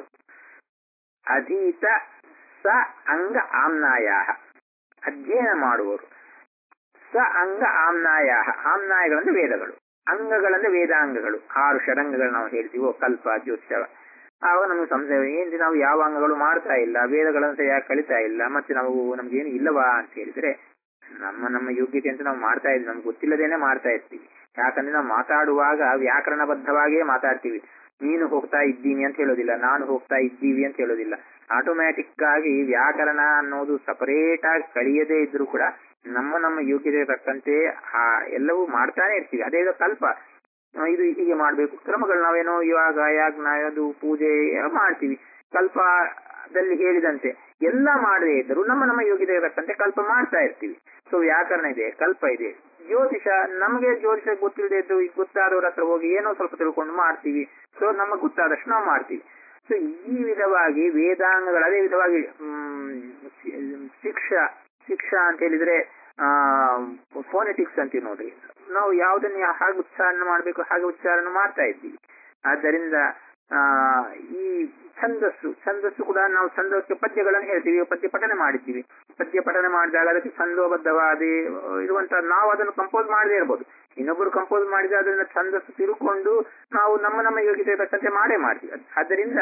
ಅಧೀತ ಸ ಅಂಗ ಆಮ್ನಾಯ ಅಧ್ಯಯನ ಮಾಡುವವರು ಸ ಅಂಗ ಆಮ್ನಾಯ ಆಮ್ನಾಯಗಳಂದ್ರೆ ವೇದಗಳು ಅಂಗಗಳಂದ್ರೆ ವೇದಾಂಗಗಳು ಆರು ಷಡಂಗಗಳು ನಾವು ಹೇಳ್ತೀವೋ ಕಲ್ಪ ಜ್ಯೋತಿಷ ಆವಾಗ ನಮಗೆ ಸಂಶಯ ಏನ್ರಿ ನಾವು ಯಾವ ಅಂಗಗಳು ಮಾಡ್ತಾ ಇಲ್ಲ ವೇದಗಳನ್ನು ಸರಿಯಾಗಿ ಕಲಿತಾ ಇಲ್ಲ ಮತ್ತೆ ನಾವು ನಮ್ಗೇನು ಇಲ್ಲವಾ ಅಂತ ಹೇಳಿದ್ರೆ ನಮ್ಮ ನಮ್ಮ ಯೋಗ್ಯತೆ ಅಂತ ನಾವು ಮಾಡ್ತಾ ಇದ್ವಿ ನಮ್ಗೆ ಗೊತ್ತಿಲ್ಲದೇನೆ ಮಾಡ್ತಾ ಇರ್ತೀವಿ ಯಾಕಂದ್ರೆ ನಾವು ಮಾತಾಡುವಾಗ ವ್ಯಾಕರಣಬದ್ಧವಾಗಿಯೇ ಮಾತಾಡ್ತೀವಿ ನೀನು ಹೋಗ್ತಾ ಇದ್ದೀನಿ ಅಂತ ಹೇಳೋದಿಲ್ಲ ನಾನು ಹೋಗ್ತಾ ಇದ್ದೀವಿ ಅಂತ ಹೇಳೋದಿಲ್ಲ ಆಟೋಮ್ಯಾಟಿಕ್ ಆಗಿ ವ್ಯಾಕರಣ ಅನ್ನೋದು ಸಪರೇಟ್ ಆಗಿ ಕಳಿಯದೇ ಇದ್ರೂ ಕೂಡ ನಮ್ಮ ನಮ್ಮ ಯೋಗ್ಯತೆ ತಕ್ಕಂತೆ ಆ ಎಲ್ಲವೂ ಮಾಡ್ತಾನೆ ಇರ್ತೀವಿ ಅದೇ ಇದು ಕಲ್ಪ ಆ, ಇದು ಹೀಗೆ ಮಾಡ್ಬೇಕು ಕ್ರಮಗಳು ನಾವೇನೋ ಇವಾಗ ಯಾಜ್ಞ ಅದು ಪೂಜೆ ಮಾಡ್ತೀವಿ ಕಲ್ಪದಲ್ಲಿ ಹೇಳಿದಂತೆ ಎಲ್ಲ ಮಾಡದೇ ಇದ್ದರೂ ನಮ್ಮ ನಮ್ಮ ಯೋಗ್ಯತೆ ತಕ್ಕಂತೆ ಕಲ್ಪ ಮಾಡ್ತಾ ಇರ್ತೀವಿ ಸೊ ವ್ಯಾಕರಣ ಇದೆ ಕಲ್ಪ ಇದೆ ಜ್ಯೋತಿಷ ನಮಗೆ ಜ್ಯೋತಿಷ ಗೊತ್ತಿಲ್ಲದೆ ಇದ್ದು ಈಗ ಗೊತ್ತಾದವ್ರ ಹತ್ರ ಹೋಗಿ ಏನೋ ಸ್ವಲ್ಪ ತಿಳ್ಕೊಂಡು ಮಾಡ್ತೀವಿ ಸೊ ನಮಗೆ ಗೊತ್ತಾದಷ್ಟು ನಾವು ಮಾಡ್ತೀವಿ ಸೊ ಈ ವಿಧವಾಗಿ ವೇದಾಂಗಗಳು ಅದೇ ವಿಧವಾಗಿ ಹ್ಮ್, ಶಿಕ್ಷಾ ಶಿಕ್ಷಾ ಅಂತ ಹೇಳಿದ್ರೆ ಆ ಫೋನೆಟಿಕ್ಸ್ ಅಂತೀವಿ ನೋಡ್ರಿ ನಾವು ಯಾವ್ದನ್ನ ಹಾಗೆ ಉಚ್ಚಾರಣೆ ಮಾಡಬೇಕು ಹಾಗೆ ಉಚ್ಚಾರಣೆ ಮಾಡ್ತಾ ಇದ್ದೀವಿ ಆದ್ದರಿಂದ ಆ ಈ ಛಂದಸ್ಸು ಛಂದಸ್ಸು ಕೂಡ ನಾವು ಛಂದಕ್ಕೆ ಪದ್ಯಗಳನ್ನು ಹೇಳ್ತೀವಿ ಪದ್ಯ ಪಠನೆ ಮಾಡಿದ್ದೀವಿ ಪದ್ಯ ಪಠನೆ ಮಾಡಿದಾಗ ಅದಕ್ಕೆ ಛಂದೋಬದ್ಧವಾದ ಇರುವಂತ ನಾವು ಅದನ್ನು ಕಂಪೋಸ್ ಮಾಡದೇ ಇರ್ಬೋದು ಇನ್ನೊಬ್ಬರು ಕಂಪೋಸ್ ಮಾಡಿದ್ರೆ ಅದನ್ನ ಛಂದಸ್ಸು ತಿರುಕೊಂಡು ನಾವು ನಮ್ಮ ನಮ್ಮ ಯೋಗ್ಯತೆ ತಕ್ಕಂತೆ ಮಾಡೇ ಮಾಡ್ತೀವಿ ಆದ್ದರಿಂದ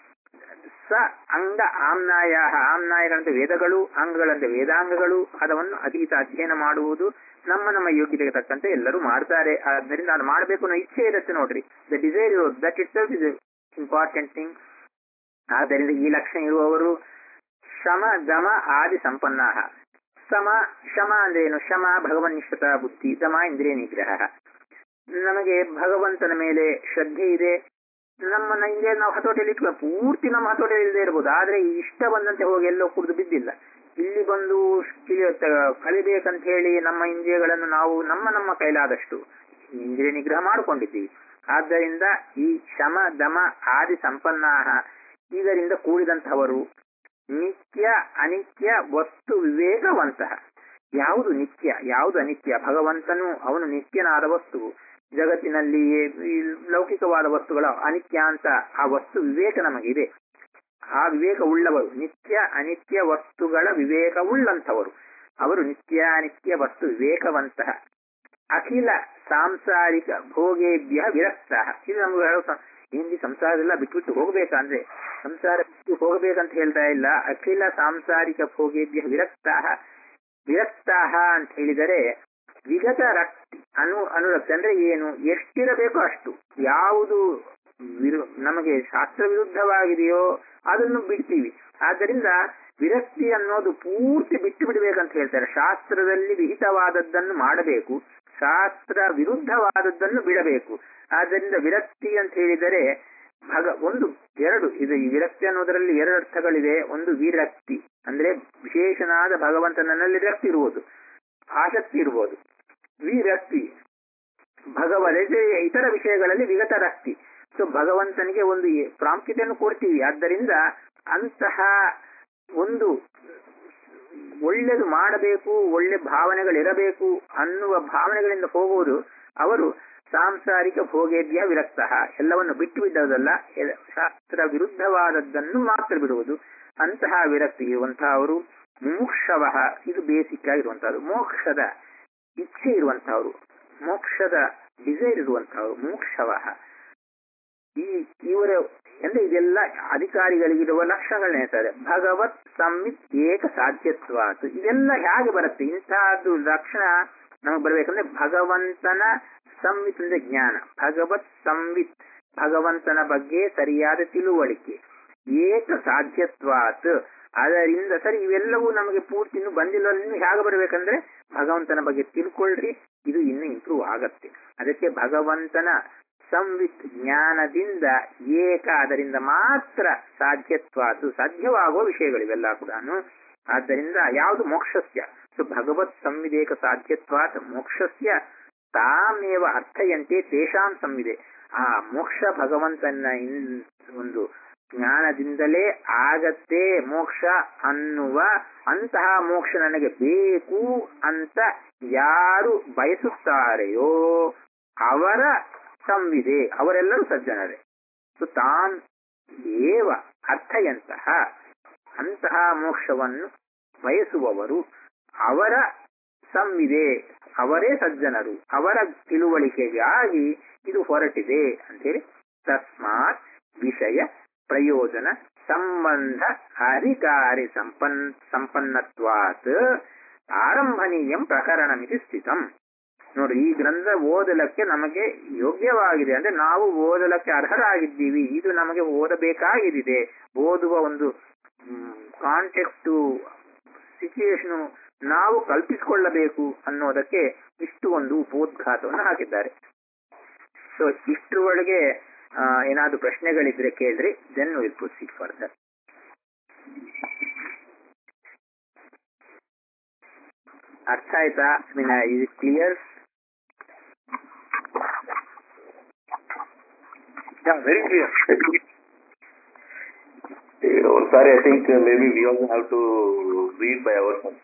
ಸ ಅಂಗ ಆಮ್ನಾಯ ಆಮ್ನಾಯಗಳಂತೆ ವೇದಗಳು ಅಂಗಗಳಂತೆ ವೇದಾಂಗಗಳು ಅದವನ್ನು ಅತೀತ ಅಧ್ಯಯನ ಮಾಡುವುದು ನಮ್ಮ ನಮ್ಮ ಯೋಗ್ಯತೆಗೆ ತಕ್ಕಂತೆ ಎಲ್ಲರೂ ಮಾಡ್ತಾರೆ ಆದ್ದರಿಂದ ಅದು ಮಾಡಬೇಕು ಅನ್ನೋ ಇಚ್ಛೆ ಇರುತ್ತೆ ನೋಡ್ರಿ ದ ಡಿಸೈರ್ ಇರೋದು that itself is important thing ಆದ್ದರಿಂದ ಈ ಲಕ್ಷಣ ಇರುವವರು ಶಮ ದಮ ಆದಿ ಸಂಪನ್ನ ಸಮ ಶಮ ಅಂದ್ರೆ ಏನು ಶಮ ಭಗವನ್ನಿಷ್ಠತ ಬುದ್ಧಿ ದಮ ಇಂದ್ರಿಯ ನಿಗ್ರಹ ನಮಗೆ ಭಗವಂತನ ಮೇಲೆ ಶ್ರದ್ಧೆ ಇದೆ ನಮ್ಮನ್ನ ಹಿಂದೆ ನಾವು ಹತೋಟಿಯಲ್ಲಿ ಇಟ್ಕೊ ಪೂರ್ತಿ ನಮ್ಮ ಹತೋಟಿಯಲ್ಲಿ ಇಲ್ಲದೆ ಇರ್ಬೋದು ಆದ್ರೆ ಇಷ್ಟ ಬಂದಂತೆ ಹೋಗಿ ಎಲ್ಲೋ ಕುಡಿದು ಬಿದ್ದಿಲ್ಲ ಇಲ್ಲಿ ಬಂದು ಕಲಿಯ- ಕಲಿಬೇಕಂತ ಹೇಳಿ ನಮ್ಮ ಇಂದ್ರಿಯಗಳನ್ನು ನಾವು ನಮ್ಮ ನಮ್ಮ ಕೈಲಾದಷ್ಟು ಇಂದ್ರಿಯ ನಿಗ್ರಹ ಮಾಡಿಕೊಂಡಿದ್ದೀವಿ ಆದ್ದರಿಂದ ಈ ಶಮ ದಮ ಆದಿ ಸಂಪನ್ನಾಹ ಇದರಿಂದ ಕೂಡಿದಂತಹವರು ನಿತ್ಯ ಅನಿತ್ಯ ವಸ್ತು ವಿವೇಕವಂತಹ ಯಾವುದು ನಿತ್ಯ ಯಾವುದು ಅನಿತ್ಯ ಭಗವಂತನು ಅವನು ನಿತ್ಯನಾದ ವಸ್ತು ಜಗತ್ತಿನಲ್ಲಿ ಈ ಲೌಕಿಕವಾದ ವಸ್ತುಗಳ ಅನಿತ್ಯ ಅಂತ ಆ ವಸ್ತು ವಿವೇಕ ನಮಗಿದೆ ಆ ವಿವೇಕ ಉಳ್ಳವರು ನಿತ್ಯ ಅನಿತ್ಯ ವಸ್ತುಗಳ ವಿವೇಕ ಉಳ್ಳಂಥವರು ಅವರು ನಿತ್ಯ ಅನಿತ್ಯ ವಸ್ತು ವಿವೇಕವಂತಹ ಅಖಿಲ ಸಾಂಸಾರಿಕ ಭೋಗೇಭ್ಯ ವಿರಕ್ತ ಇದು ನಮ್ಗೆ ಹೇಳೋ ಸ- ಏನ್ರಿ ಸಂಸಾರದೆಲ್ಲ ಬಿಟ್ಬಿಟ್ಟು ಹೋಗ್ಬೇಕಂದ್ರೆ ಸಂಸಾರ ಬಿಟ್ಟು ಹೋಗಬೇಕಂತ ಹೇಳ್ತಾ ಇಲ್ಲ ಅಖಿಲ ಸಾಂಸಾರಿಕ ಭೋಗೇಭ್ಯ ವಿರಕ್ತ ವಿರಕ್ತ ಅಂತ ಹೇಳಿದರೆ ವಿಗತ ರಕ್ತಿ ಅನು ಅನುರಕ್ತಿ ಅಂದ್ರೆ ಏನು ಎಷ್ಟಿರಬೇಕೋ ಅಷ್ಟು ಯಾವುದು ವಿರು ನಮಗೆ ಶಾಸ್ತ್ರ ವಿರುದ್ಧವಾಗಿದೆಯೋ ಅದನ್ನು ಬಿಡ್ತೀವಿ ಆದ್ದರಿಂದ ವಿರಕ್ತಿ ಅನ್ನೋದು ಪೂರ್ತಿ ಬಿಟ್ಟು ಬಿಡಬೇಕಂತ ಹೇಳ್ತಾರೆ ಶಾಸ್ತ್ರದಲ್ಲಿ ವಿಹಿತವಾದದ್ದನ್ನು ಮಾಡಬೇಕು ಶಾಸ್ತ್ರ ವಿರುದ್ಧವಾದದ್ದನ್ನು ಬಿಡಬೇಕು ಆದ್ದರಿಂದ ವಿರಕ್ತಿ ಅಂತ ಹೇಳಿದರೆ ಭಗ ಒಂದು ಎರಡು ಇದು ಈ ವಿರಕ್ತಿ ಅನ್ನೋದರಲ್ಲಿ ಎರಡು ಅರ್ಥಗಳಿದೆ ಒಂದು ವಿರಕ್ತಿ ಅಂದ್ರೆ ವಿಶೇಷನಾದ ಭಗವಂತನಲ್ಲಿ ವಿರಕ್ತಿ ಇರುವುದು ಆಸಕ್ತಿ ಇರುವುದು ವಿರಕ್ತಿ ಭಗವದ ಇತರ ವಿಷಯಗಳಲ್ಲಿ ವಿಗತ ರಕ್ತಿ ಸೊ ಭಗವಂತನಿಗೆ ಒಂದು ಎ- ಪ್ರಾಮುಖ್ಯತೆಯನ್ನು ಕೊಡ್ತೀವಿ ಆದ್ದರಿಂದ ಅಂತಹ ಒಂದು ಒಳ್ಳೆದು ಮಾಡಬೇಕು ಒಳ್ಳೆ ಭಾವನೆಗಳಿರಬೇಕು ಅನ್ನುವ ಭಾವನೆಗಳಿಂದ ಹೋಗುವುದು ಅವರು ಸಾಂಸಾರಿಕ ಭೋಗೇಭ್ಯ ವಿರಕ್ತ ಎಲ್ಲವನ್ನು ಬಿಟ್ಟು ಬಿಡುವುದಲ್ಲ ಎ- ಶಾಸ್ತ್ರ ವಿರುದ್ಧವಾದದ್ದನ್ನು ಮಾತ್ರ ಬಿಡುವುದು ಅಂತಹ ವಿರಕ್ತಿ ಇರುವಂತಹ ಅವರು ಮುಮುಕ್ಷವ ಇದು ಬೇಸಿಕ್ ಆಗಿರುವಂತಹದ್ದು ಮೋಕ್ಷದ ಇಚ್ಛೆ ಇರುವಂತಹವರು ಮೋಕ್ಷದ ಡಿಸೈರ್ ಇರುವಂತಹವರು ಮೋಕ್ಷವ ಈ ಇವರ ಅಂದ್ರೆ ಇದೆಲ್ಲ ಅಧಿಕಾರಿಗಳಿಗಿರುವ ಲಕ್ಷಣಗಳನ್ನ ಹೇಳ್ತಾರೆ ಭಗವತ್ ಸಂವಿತ್ ಏಕ ಸಾಧ್ಯತ್ವಾತ್ ಇದೆಲ್ಲ ಹೇಗೆ ಬರುತ್ತೆ ಇಂತಹದ್ದು ಲಕ್ಷಣ ನಮಗೆ ಬರ್ಬೇಕಂದ್ರೆ ಭಗವಂತನ ಸಂವಿತ್ ಅಂದ್ರೆ ಜ್ಞಾನ ಭಗವತ್ ಸಂವಿತ್ ಭಗವಂತನ ಬಗ್ಗೆ ಸರಿಯಾದ ತಿಳುವಳಿಕೆ ಏಕ ಸಾಧ್ಯತ್ವಾತ್ ಅದರಿಂದ ಸರಿ ಇವೆಲ್ಲವೂ ನಮಗೆ ಪೂರ್ತಿ ಇನ್ನು ಬಂದಿಲ್ಲ ಇನ್ನು ಹೇಗೆ ಬರಬೇಕಂದ್ರೆ ಭಗವಂತನ ಬಗ್ಗೆ ತಿಳ್ಕೊಳ್ರಿ ಇದು ಇನ್ನು ಇಂಪ್ರೂವ್ ಆಗತ್ತೆ ಅದಕ್ಕೆ ಭಗವಂತನ ಸಂವಿತ್ ಜ್ಞಾನದಿಂದ ಏಕ ಅದರಿಂದ ಮಾತ್ರ ಸಾಧ್ಯತ್ವಾತು ಸಾಧ್ಯವಾಗುವ ವಿಷಯಗಳಿವೆಲ್ಲ ಕೂಡ ಆದ್ದರಿಂದ ಯಾವುದು ಮೋಕ್ಷಸ್ಯ ಸೊ ಭಗವತ್ ಸಂವಿಧೇಕ ಸಾಧ್ಯತ್ವಾತ್ ಮೋಕ್ಷಸ್ಯ ತಾಮೇವ ಅರ್ಥಯಂತೆ ತೇಷಾಂ ಸಂವಿದೆ ಆ ಮೋಕ್ಷ ಭಗವಂತನ ಇನ್- ಒಂದು ಜ್ಞಾನದಿಂದಲೇ ಆಗತ್ತೆ ಮೋಕ್ಷ ಅನ್ನುವ ಅಂತಹ ಮೋಕ್ಷ ನನಗೆ ಬೇಕು ಅಂತ ಯಾರು ಬಯಸುತ್ತಾರೆಯೋ ಅವರ ಸಂವಿದೆ ಅವರೆಲ್ಲರೂ ಸಜ್ಜನರೇ ಸೊ ತಾನ್ ಏವ ಅರ್ಥಯಂತಹ ಅಂತಹ ಮೋಕ್ಷವನ್ನು ಬಯಸುವವರು ಅವರ ಸಂವಿದೆ ಅವರೇ ಸಜ್ಜನರು ಅವರ ತಿಳುವಳಿಕೆಗಾಗಿ ಇದು ಹೊರಟಿದೆ ಅಂತೇಳಿ ತಸ್ಮಾತ್ ವಿಷಯ ಪ್ರಯೋಜನ ಸಂಬಂಧ ಅಧಿಕಾರಿ ಸಂಪನ್ ಸಂಪನ್ನತ್ವಾತ್ ಆರಂಭನೀಯಂ ಪ್ರಕರಣಮಿತಿ ಸ್ಥಿತಂ ನೋಡಿ ಈ ಗ್ರಂಥ ಓದಲಕ್ಕೆ ನಮಗೆ ಯೋಗ್ಯವಾಗಿದೆ ಅಂದ್ರೆ ನಾವು ಓದಲಕ್ಕೆ ಅರ್ಹರಾಗಿದ್ದೀವಿ ಇದು ನಮಗೆ ಓದಬೇಕಾಗಿದೆ ಓದುವ ಒಂದು ಕಾಂಟೆಕ್ಸ್ಟ್ ಸಿಚುಯೇಷನ್ ನಾವು ಕಲ್ಪಿಸಿಕೊಳ್ಳಬೇಕು ಅನ್ನೋದಕ್ಕೆ ಇಷ್ಟು ಒಂದು ಉಪೋದ್ಘಾತವನ್ನು ಹಾಕಿದ್ದಾರೆ ಸೊ ಇಷ್ಟರ ಒಳಗೆ ಏನಾದ್ರು ಪ್ರಶ್ನೆಗಳಿದ್ರೆ ಕೇಳ್ರಿ ದೆನ್ ವಿಲ್ ಪ್ರೊಸೀಡ್ ಫರ್ದರ್ ಅರ್ಥ ಆಯ್ತಾ mean is clear Yeah, very clear. Sorry, I think uh, maybe we also have to read by ourselves.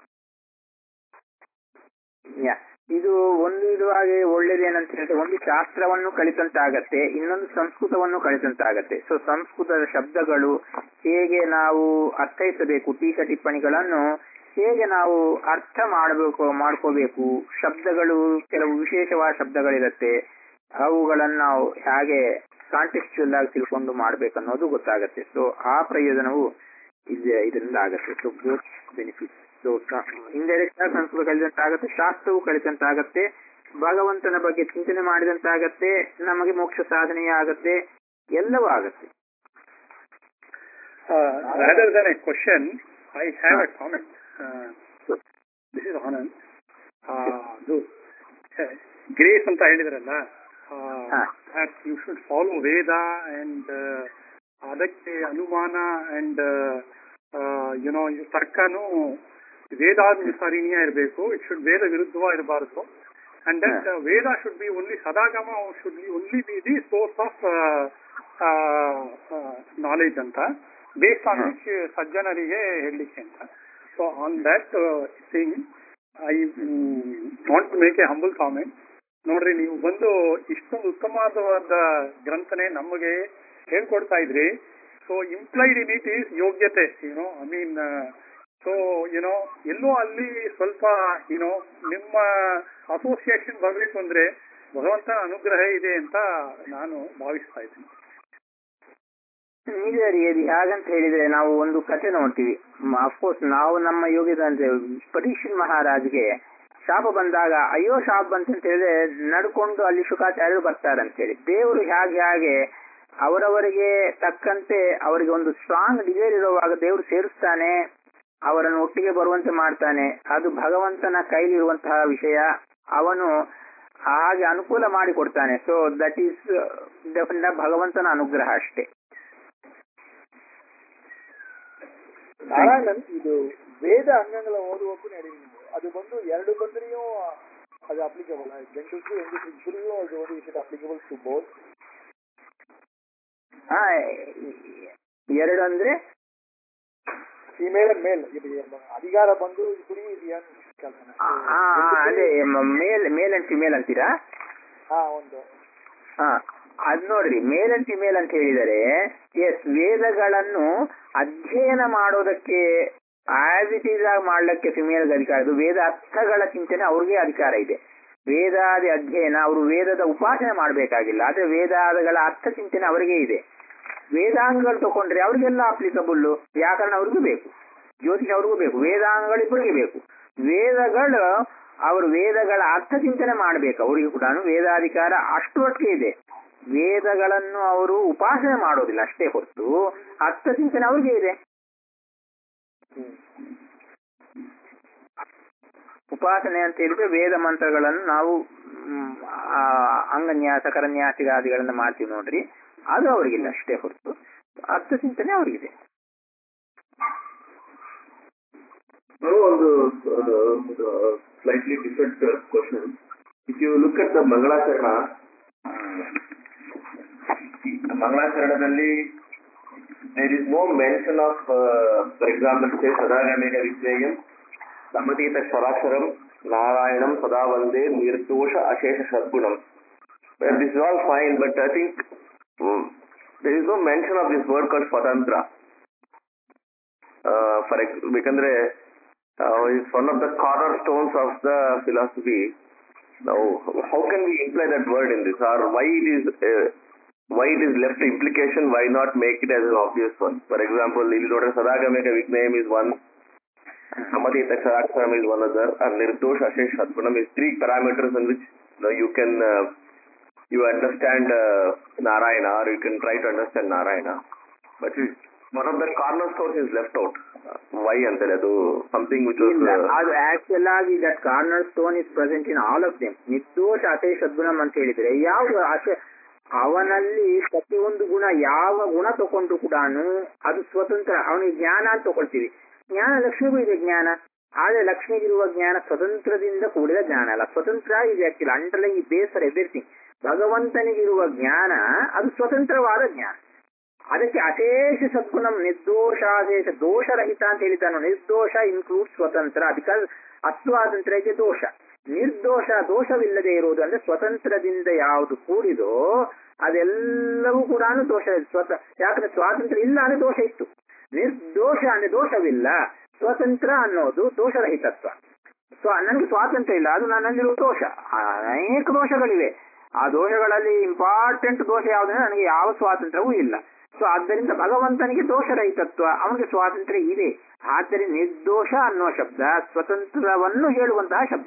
Yeah ಇದು ಒಂದು ಇದುವಾಗಿ ಒಳ್ಳೇದೇನಂತ ಹೇಳಿದ್ರೆ ಒಂದು ಶಾಸ್ತ್ರವನ್ನು ಕಲಿತಂತಾಗತ್ತೆ ಇನ್ನೊಂದು ಸಂಸ್ಕೃತವನ್ನು ಕಲಿತಂತಾಗತ್ತೆ ಸೊ ಸಂಸ್ಕೃತದ ಶಬ್ದಗಳು ಹೇಗೆ ನಾವು ಅರ್ಥೈಸಬೇಕು ಟೀಕಾ ಟಿಪ್ಪಣಿಗಳನ್ನು ಹೇಗೆ ನಾವು ಅರ್ಥ ಮಾಡಬೇಕು ಮಾಡ್ಕೋಬೇಕು ಶಬ್ದಗಳು ಕೆಲವು ವಿಶೇಷವಾದ ಶಬ್ದಗಳಿರುತ್ತೆ ಅವುಗಳನ್ನು ನಾವು ಹೇಗೆ ಕಾಂಟೆಕ್ಚುಯಲ್ ಆಗಿ ತಿಳ್ಕೊಂಡು ಮಾಡ್ಬೇಕನ್ನೋದು ಗೊತ್ತಾಗತ್ತೆ ಸೊ ಆ ಪ್ರಯೋಜನವು ಇದೆ ಇದರಿಂದ ಆಗತ್ತೆ so both benefit so indirect ಆಗಿ ಸಂಸ್ಕೃತ ಕಲಿದಂತಾಗತ್ತೆ ಶಾಸ್ತ್ರವು ಕಲಿತಂತಾಗತ್ತೆ ಭಗವಂತನ ಬಗ್ಗೆ ಚಿಂತನೆ ಮಾಡಿದಂತಾಗತ್ತೆ ನಮಗೆ ಮೋಕ್ಷ ಸಾಧನೆಯ ಆಗತ್ತೆ ಎಲ್ಲವೂ ಆಗತ್ತೆ Uh, rather than a question, I have a comment. Uh, this is Anand. Uh, ಅದು ಗ್ರೇಸ್ ಅಂತ ಹೇಳಿದ್ರಲ್ಲ ಹಾ. that you should follow Veda and uh, ಅದಕ್ಕೆ ಅನುಮಾನ and ಯುನೋ ತರ್ಕನು ವೇದಾನುಸಾರಿಣಿಯ ಇರಬೇಕು ಇಟ್ ಶುಡ್ ವೇದ ವಿರುದ್ಧವ ಇರಬಾರದು and that Veda should be only ಸದಾಗಮ should be only be the source of knowledge ಅಂತ ಬೇಸ್ಡ್ ಆನ್ ವಿಚ್ ಸಜ್ಜನರಿಗೆ ಹೇಳಲಿಕ್ಕೆ ಅಂತ so on that thing I want to make a humble comment ನೋಡ್ರಿ ನೀವು ಬಂದು ಇಷ್ಟೊಂದು ಉತ್ತಮವಾದ ಗ್ರಂಥನೆ ನಮಗೆ ಹೇಳ್ಕೊಡ್ತಾ ಇದ್ರಿ so implied in it is ಯೋಗ್ಯತೆ you know I mean so you know ಎಲ್ಲೋ ಅಲ್ಲಿ ಸ್ವಲ್ಪ ಯುನೋ ನಿಮ್ಮ ಅಸೋಸಿಯೇಷನ್ ಬರಬೇಕು ಅಂದ್ರೆ ಭಗವಂತನ ಅನುಗ್ರಹ ಇದೆ ಅಂತ ನಾನು ಭಾವಿಸ್ತಾ ಇದ್ದೀನಿ ನಿಜ ರೀ ಅದು ಹಾಗಂತ ಹೇಳಿದ್ರೆ ನಾವು ಒಂದು ಕಥೆ ನೋಡ್ತೀವಿ ಅಫ್ಕೋರ್ಸ್ ನಾವು ನಮ್ಮ ಯೋಗ್ಯದ ಅಂದ್ರೆ ಪರೀಕ್ಷಿತ್ ಮಹಾರಾಜ್ಗೆ ಶಾಪ ಬಂದಾಗ ಅಯ್ಯೋ ಶಾಪ ಬಂತಂತ ಹೇಳಿದ್ರೆ ನಡ್ಕೊಂಡು ಅಲ್ಲಿ ಶುಕಾಚಾರ್ಯರು ಬರ್ತಾರಂತೇಳಿ ದೇವರು ಹೇಗೆ ಹಾಗೆ ಅವರವರಿಗೆ ತಕ್ಕಂತೆ ಅವರಿಗೆ ಒಂದು ಸ್ಟ್ರಾಂಗ್ ಡಿಸೈರ್ ಇರುವಾಗ ದೇವರು ಸೇರಿಸ್ತಾನೆ ಅವರನ್ನು ಒಟ್ಟಿಗೆ ಬರುವಂತೆ ಮಾಡ್ತಾನೆ ಅದು ಭಗವಂತನ ಕೈಲಿರುವಂತಹ ವಿಷಯ ಅವನು ಹಾಗೆ ಅನುಕೂಲ ಮಾಡಿ ಕೊಡ್ತಾನೆ ಸೊ ದಟ್ ಈಸ್ ಡೆಫಿನೆಟ್ ಭಗವಂತನ ಅನುಗ್ರಹ ಅಷ್ಟೇ ನಾರಾಯಣನ್ ಇದು ವೇದ ಅಂಗಗಳ ಓದುವಕ್ಕೂ ನಡೆಯುವುದು ಅದು ಬಂದು ಎರಡು ಬಂದ್ರಿಯೂ ಅದು ಅಪ್ಲಿಕಬಲ್ ಗಂಟು ಹೆಂಗಸರು ಇಬ್ಬರಿಗೂ ಅದು ಓದಿ ಇಟ್ ಅಪ್ಲಿಕಬಲ್ ಟು ಬೋತ್ ಹಾ ಎರಡು ಅಂದ್ರೆ ಫಿಮೇಲ್ ಅಂಡ್ ಮೇಲ್ ಇದು ಅಧಿಕಾರ ಬಂದು ಇಬ್ಬರಿಗೂ ಇದು ಏನು ಕೆಲಸ ಆ, ಆ, ಅದೇ ಮ- ಮೇಲ್ ಮೇಲ್ ಅಂಡ್ ಫಿಮೇಲ್ ಅಂತೀರಾ ಹಾ ಒಂದು ಹಾ ಅದ್ ನೋಡ್ರಿ ಮೇಲ್ ಅಂಡ್ ಫಿಮೇಲ್ ಅಂತ ಹೇಳಿದರೆ ಎಸ್ ವೇದಗಳನ್ನು ಅಧ್ಯಯನ ಮಾಡೋದಕ್ಕೆ ಆಸ್ ಇಟ್ ಈಸ್ ಆಗಿ ಮಾಡ್ಲಿಕ್ಕೆ ಫಿಮೇಲ್ ಅಧಿಕಾರ ಇದು ವೇದ ಅರ್ಥಗಳ ಚಿಂತನೆ ಅವ್ರಿಗೆ ಅಧಿಕಾರ ಇದೆ ವೇದಾದಿ ಅಧ್ಯಯನ ಅವರು ವೇದದ ಉಪಾಸನೆ ಮಾಡಬೇಕಾಗಿಲ್ಲ ಆದ್ರೆ ವೇದಾದಗಳ ಅರ್ಥ ಚಿಂತನೆ ಅವರಿಗೆ ಇದೆ ವೇದಾಂಗಗಳು ತಗೊಂಡ್ರೆ ಅವ್ರಿಗೆಲ್ಲ ಅಪ್ಲಿಕಬಲ್ ವ್ಯಾಕರಣ ಅವ್ರಿಗೂ ಬೇಕು ಜ್ಯೋತಿಷ ಅವ್ರಿಗೂ ಬೇಕು ವೇದಾಂಗಗಳು ಇಬ್ಬರಿಗೆ ಬೇಕು ವೇದಗಳು ಅವರು ವೇದಗಳ ಅರ್ಥ ಚಿಂತನೆ ಮಾಡಬೇಕು ಅವರಿಗೂ ಕೂಡ ವೇದಾಧಿಕಾರ ಅಷ್ಟು ಮಟ್ಟಿಗೆ ಇದೆ ವೇದಗಳನ್ನು ಅವರು ಉಪಾಸನೆ ಮಾಡೋದಿಲ್ಲ ಅಷ್ಟೇ ಹೊರತು ಅರ್ಥ ಚಿಂತನೆ ಅವ್ರಿಗೆ ಇದೆ ಉಪಾಸನೆ ಅಂತ ಹೇಳಿದ್ರೆ ವೇದ ಮಂತ್ರಗಳನ್ನು ನಾವು ಮ್, ಆ, ಅಂಗನ್ಯಾಸ ಕರನ್ಯಾಸಿಗಾದಿಗಳನ್ನ ಮಾಡ್ತೀವಿ ನೋಡ್ರಿ ಅದು ಅವ್ರಿಗಿಲ್ಲ ಅಷ್ಟೇ ಹೊರತು ಅರ್ಥ ಚಿಂತನೆ ಅವ್ರಿಗಿದೆ Now on the uh, uh, slightly different uh, question. If you look at the Mangalacharana, Mangalacharanaದಲ್ಲಿ there is no mention of, uh, for example, say Sadagamega Vigneyam, Samadita Sharacharam, Narayanam, Sadavande, Nirtosha, Ashesha Sadgunam. Well, this is all fine, but I think mm, there is no mention of this word called Swatantra. Uh, for ex- ಬೇಕಂದ್ರೆ uh, it's one of the cornerstones of the philosophy. Now, how can we imply that word in this, or why it is uh, why it is left to implication? Why not make it as an obvious one? For example, ಇಲ್ಲಿ ನೋಡ್ರೆ ಸದಾಗಮೇಕ ವಿಜ್ಞೇಯಂ is one. Samadhi Aksharaksharam is one other, and Nirdosh Ashesh Sadgunam is three parameters in which you, know, you can uh, you understand uh, Narayana or you can try to understand Narayana. But you- one of the cornerstones is left out. Uh, Why ಅಂತೇಳಿ ಅದು something which was ಇಲ್ಲ uh, ಅದು ಆಕ್ಚುಲ್ ಆಗಿ that corner stone is present in all of them ನಿರ್ದೋಷ ಅಶೇಷ ಸದ್ಗುಣಂ ಅಂತ ಹೇಳಿದ್ರೆ ಯಾವುದು ಅಶ ಅವನಲ್ಲಿ ಪ್ರತಿಯೊಂದು ಗುಣ ಯಾವ ಗುಣ ತಗೊಂಡ್ರು ಕೂಡ ಅದು ಸ್ವತಂತ್ರ ಅವನಿಗೆ ಜ್ಞಾನ ಅಂತ ತಗೊಳ್ತೀವಿ ಜ್ಞಾನ ಲಕ್ಷ್ಮಿಗೂ ಇದೆ ಜ್ಞಾನ ಆದ್ರೆ ಲಕ್ಷ್ಮಿಗಿರುವ ಜ್ಞಾನ ಸ್ವತಂತ್ರದಿಂದ ಕೂಡಿದ ಜ್ಞಾನ ಅಲ್ಲ ಸ್ವತಂತ್ರ ಇದೆ actually underline base for everything ಭಗವಂತನಿಗಿರುವ ಜ್ಞಾನ ಅದು ಸ್ವತಂತ್ರವಾದ ಜ್ಞಾನ ಅದಕ್ಕೆ ಅಶೇಷ ಸದ್ಗುಣಂ ನಿರ್ದೋಷಾದೇಶ ದೋಷರಹಿತ ಅಂತ ಹೇಳಿದ್ದಾನು ನಿರ್ದೋಷ ಇನ್ಕ್ಲೂಡ್ ಸ್ವತಂತ್ರ ಬಿಕಾಸ್ ಅಸ್ವಾತಂತ್ರ್ಯಕ್ಕೆ ದೋಷ ನಿರ್ದೋಷ ದೋಷವಿಲ್ಲದೆ ಇರುವುದು ಅಂದ್ರೆ ಸ್ವತಂತ್ರದಿಂದ ಯಾವುದು ಕೂಡಿದೋ ಅದೆಲ್ಲವೂ ಕೂಡ ದೋಷ ಸ್ವತ ಯಾಕಂದ್ರೆ ಸ್ವಾತಂತ್ರ್ಯ ಇಲ್ಲ ಅಂದ್ರೆ ದೋಷ ಇತ್ತು ನಿರ್ದೋಷ ಅಂದ್ರೆ ದೋಷವಿಲ್ಲ ಸ್ವತಂತ್ರ ಅನ್ನೋದು ದೋಷರಹಿತತ್ವ ಸ್ವ ನನಗೆ ಸ್ವಾತಂತ್ರ್ಯ ಇಲ್ಲ ಅದು ನನ್ನಲ್ಲಿರುವ ದೋಷ ಅನೇಕ ದೋಷಗಳಿವೆ ಆ ದೋಷಗಳಲ್ಲಿ ಇಂಪಾರ್ಟೆಂಟ್ ದೋಷ ಯಾವುದಂದ್ರೆ ನನಗೆ ಯಾವ ಸ್ವಾತಂತ್ರ್ಯವೂ ಇಲ್ಲ ಸೊ ಆದ್ದರಿಂದ ಭಗವಂತನಿಗೆ ದೋಷರಹಿತತ್ವ ಅವನಿಗೆ ಸ್ವಾತಂತ್ರ್ಯ ಇದೆ ಆದ್ದರಿಂದ ನಿರ್ದೋಷ ಅನ್ನೋ ಶಬ್ದ ಸ್ವತಂತ್ರವನ್ನು ಹೇಳುವಂತಹ ಶಬ್ದ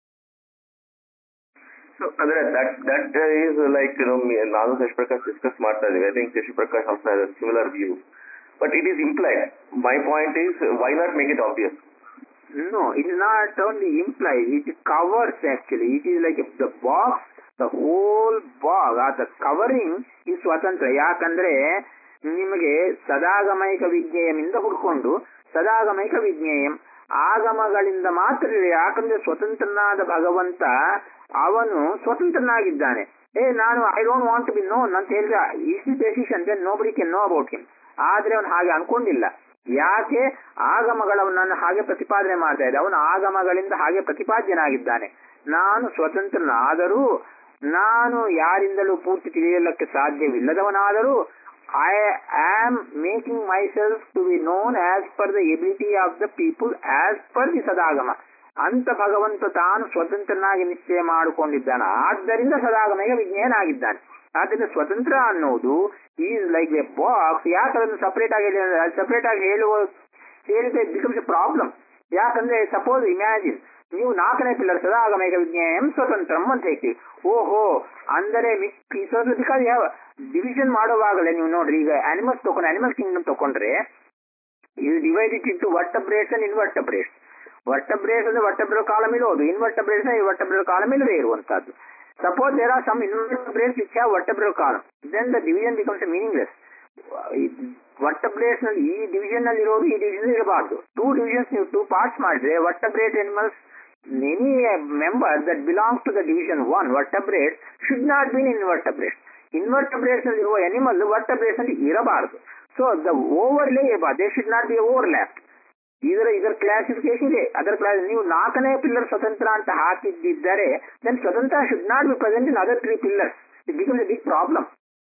So, ಅಂದ್ರೆ that that is like you know me- ನಾನು ಶಶಿ ಪ್ರಕಾಶ್ ಡಿಸ್ಕಸ್ ಮಾಡ್ತಾ ಇದೀವಿ I think Shashi Prakash also has similar view but it is implied my point is why not make it obvious No, it is not only implied, it covers actually. It is like the box, the whole box, or the covering is ಸ್ವತಂತ್ರ ಯಾಕಂದ್ರೆ ನಿಮಗೆ ಸದಾಗಮೈಕ ವಿಜ್ಞೇಯಮಿಂದ ಹುಡ್ಕೊಂಡು ಸದಾಗಮೈಕ ವಿಜ್ಞೇಯಂ ಆಗಮಗಳಿಂದ ಮಾತ್ರ ಇದೆ. ಯಾಕಂದ್ರೆ ಸ್ವತಂತ್ರನಾದ ಭಗವಂತ ಅವನು ಸ್ವತಂತ್ರನಾಗಿದ್ದಾನೆ ಏ ನಾನು I don't want be known ಅಂತ ಹೇಳಿದ್ರೆ is decision then nobody can know about him ಆದ್ರೆ ಅವನು ಹಾಗೆ ಅನ್ಕೊಂಡಿಲ್ಲ ಯಾಕೆ ಆಗಮಗಳವನನ್ನು ಹಾಗೆ ಪ್ರತಿಪಾದನೆ ಮಾಡ್ತಾ ಇದೆ ಅವನು ಆಗಮಗಳಿಂದ ಹಾಗೆ ಪ್ರತಿಪಾದ್ಯನಾಗಿದ್ದಾನೆ ನಾನು ಸ್ವತಂತ್ರನಾದರೂ ನಾನು ಯಾರಿಂದಲೂ ಪೂರ್ತಿ ತಿಳಿಯಲಿಕ್ಕೆ ಸಾಧ್ಯವಿಲ್ಲದವನಾದರೂ I am making myself to be known as per the ability of the people as per the ಸದಾಗಮ ಅಂತ ಭಗವಂತ ತಾನು ಸ್ವತಂತ್ರನಾಗಿ ನಿಶ್ಚಯ ಮಾಡಿಕೊಂಡಿದ್ದಾನೆ ಆದ್ದರಿಂದ ಸದಾಗಮೆಗೆ ವಿಜ್ಞೇನಾಗಿದ್ದಾನೆ ಆದ್ದರಿಂದ ಸ್ವತಂತ್ರ ಅನ್ನೋದು ಈಸ್ ಲೈಕ್ ಎ ಬಾಕ್ಸ್ ಯಾಕೆ ಅದನ್ನು ಸಪರೇಟ್ ಆಗಿ ಸಪರೇಟ್ ಆಗಿ ಹೇಳುವ ಹೇಳಿದ್ರೆ ಬಿಕಮ್ಸ್ ಎ ಪ್ರಾಬ್ಲಮ್ ಯಾಕಂದ್ರೆ ಸಪೋಸ್ ಇಮ್ಯಾಜಿನ್ ನೀವು ನಾಲ್ಕನೇ ಪಿಲ್ಲರ್ ಸದಾಗಮೇಕ ವಿಜ್ಞಾನ ಸ್ವತಂತ್ರಂ ಅಂತ ಹೇಳ್ತೀವಿ ಓಹೋ ಅಂದರೆ ಬಿಕಾಸ್ ಯಾವ ಡಿವಿಷನ್ ಮಾಡುವಾಗಲೇ ನೀವು ನೋಡ್ರಿ ಈಗ ಅನಿಮಲ್ಸ್ ತಗೊಂಡು ಅನಿಮಲ್ ಕಿಂಗ್ಡಮ್ ತಗೊಂಡ್ರೆ ಇದು divided into vertebrates and invertebrates vertebrates ಅಂದ್ರೆ ವರ್ಟಬ್ರಲ್ ಕಾಲಮ್ ಇರೋದು ಇನ್ವರ್ಟಬ್ರೇಟ್ಸ್ ವರ್ಟಬ್ರಲ್ ಕಾಲಮ್ ಇಲ್ಲದೆ ಇರುವಂತಹದ್ದು suppose there are some invertebrates which have vertebral column then the division becomes meaningless vertebrates ನಲ್ಲಿ ಈ ಡಿವಿಷನ್ ನಲ್ಲಿ ಇರೋದು ಈ ಡಿವಿಷನ್ ಇರಬಾರ್ದು ಟೂ ಡಿವಿಷನ್ಸ್ ನೀವು ಟೂ ಪಾರ್ಟ್ಸ್ ಮಾಡಿದ್ರೆ vertebrate animals any member that belongs to the division one vertebrate should not be in invertebrate invertebrates ನಲ್ಲಿ ಇರುವ ಎನಿಮಲ್ ವರ್ಟಬ್ರೇಟ್ಸ್ ನಲ್ಲಿ ಇರಬಾರದು ಸೊ ದ ಓವರ್ಲೇ ಇರಬಾರ್ದು they should not be overlap ಇದರ ಇದರ ಕ್ಲಾಸಿಫಿಕೇಶನ್ ಇದೆ ಅದರ ಕ್ಲಾಸ್ ನೀವು ನಾಲ್ಕನೇ ಪಿಲ್ಲರ್ ಸ್ವತಂತ್ರ ಅಂತ ಹಾಕಿದ್ದಿದ್ದರೆ ದೆನ್ ಸ್ವತಂತ್ರ should not be present in other three pillars it becomes a big problem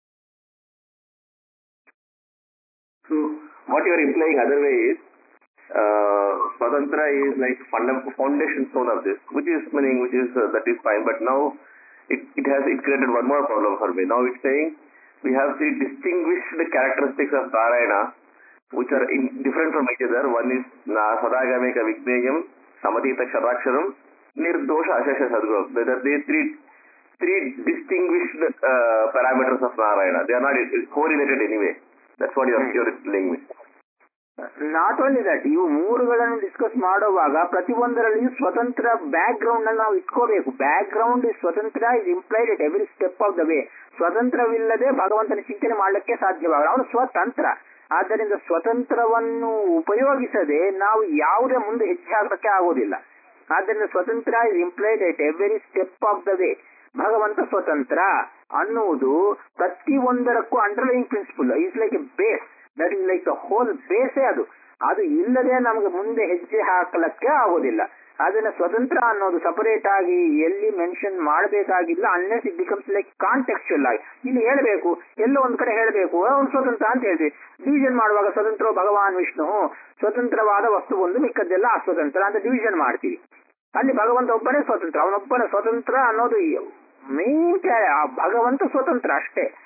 So what you are implying other way is uh, Swatantra is like funda- foundation stone of this, which is meaning which is uh, that is fine. But now it, it has it created one more problem for me. Now it's saying we have the distinguished characteristics of Narayana, which are in, different from each other. One is na Sadagameka Vigneyam, Samadita Sharaksharam, Nirdosha Ashasha Sadguru. Whether they three three distinguished uh, parameters of Narayana. They are not uh, correlated anyway. That's what you're, you're telling me. Not only that ಇವು ಮೂರುಗಳನ್ನು ಡಿಸ್ಕಸ್ ಮಾಡುವಾಗ ಪ್ರತಿಯೊಂದರಲ್ಲಿಯೂ ಸ್ವತಂತ್ರ ಬ್ಯಾಕ್ ಗ್ರೌಂಡ್ ಅನ್ನು ನಾವು ಇಟ್ಕೋಬೇಕು ಬ್ಯಾಕ್ ಗ್ರೌಂಡ್ ಸ್ವತಂತ್ರ is implied at every step of the way ಸ್ವತಂತ್ರವಿಲ್ಲದೆ ಭಗವಂತನ ಚಿಂತನೆ ಮಾಡಲಿಕ್ಕೆ ಸಾಧ್ಯವಾಗಲ್ಲ ಅವನು ಸ್ವತಂತ್ರ ಆದ್ದರಿಂದ ಸ್ವತಂತ್ರವನ್ನು ಉಪಯೋಗಿಸದೆ ನಾವು ಯಾವುದೇ ಮುಂದೆ ಹೆಜ್ಜೆ ಹಾಕಕ್ಕೆ ಆಗೋದಿಲ್ಲ ಆದ್ದರಿಂದ ಸ್ವತಂತ್ರ is implied at every step of the way ಭಗವಂತ ಸ್ವತಂತ್ರ ಅನ್ನುವುದು ಪ್ರತಿ ಒಂದರಕ್ಕೂ underline principle is like a base that is like the whole ಬೇಸೇ ಅದು ಅದು ಇಲ್ಲದೆ ನಮಗೆ ಮುಂದೆ ಹೆಜ್ಜೆ ಹಾಕಲಕ್ಕೆ ಆಗೋದಿಲ್ಲ ಅದನ್ನ ಸ್ವತಂತ್ರ ಅನ್ನೋದು ಸಪರೇಟ್ ಆಗಿ ಎಲ್ಲಿ ಮೆನ್ಷನ್ ಮಾಡಬೇಕಾಗಿಲ್ಲ unless it becomes like contextual ಆಗಿ ಇಲ್ಲಿ ಹೇಳಬೇಕು ಎಲ್ಲೋ ಒಂದ್ ಕಡೆ ಹೇಳಬೇಕು ಅವನು ಸ್ವತಂತ್ರ ಅಂತ ಹೇಳ್ತೀವಿ ಡಿವಿಷನ್ ಮಾಡುವಾಗ ಸ್ವತಂತ್ರ ಭಗವಾನ್ ವಿಷ್ಣು ಸ್ವತಂತ್ರವಾದ ವಸ್ತು ಒಂದು ಮಿಕ್ಕದ್ದೆಲ್ಲ ಅಸ್ವತಂತ್ರ ಅಂತ ಡಿವಿಷನ್ ಮಾಡ್ತೀವಿ ಅಲ್ಲಿ ಭಗವಂತ ಒಬ್ಬನೇ ಸ್ವತಂತ್ರ ಅವನೊಬ್ಬನೇ ಸ್ವತಂತ್ರ ಅನ್ನೋದು ಮೇನ್ ಆ ಭಗವಂತ ಸ್ವತಂತ್ರ ಅಷ್ಟೇ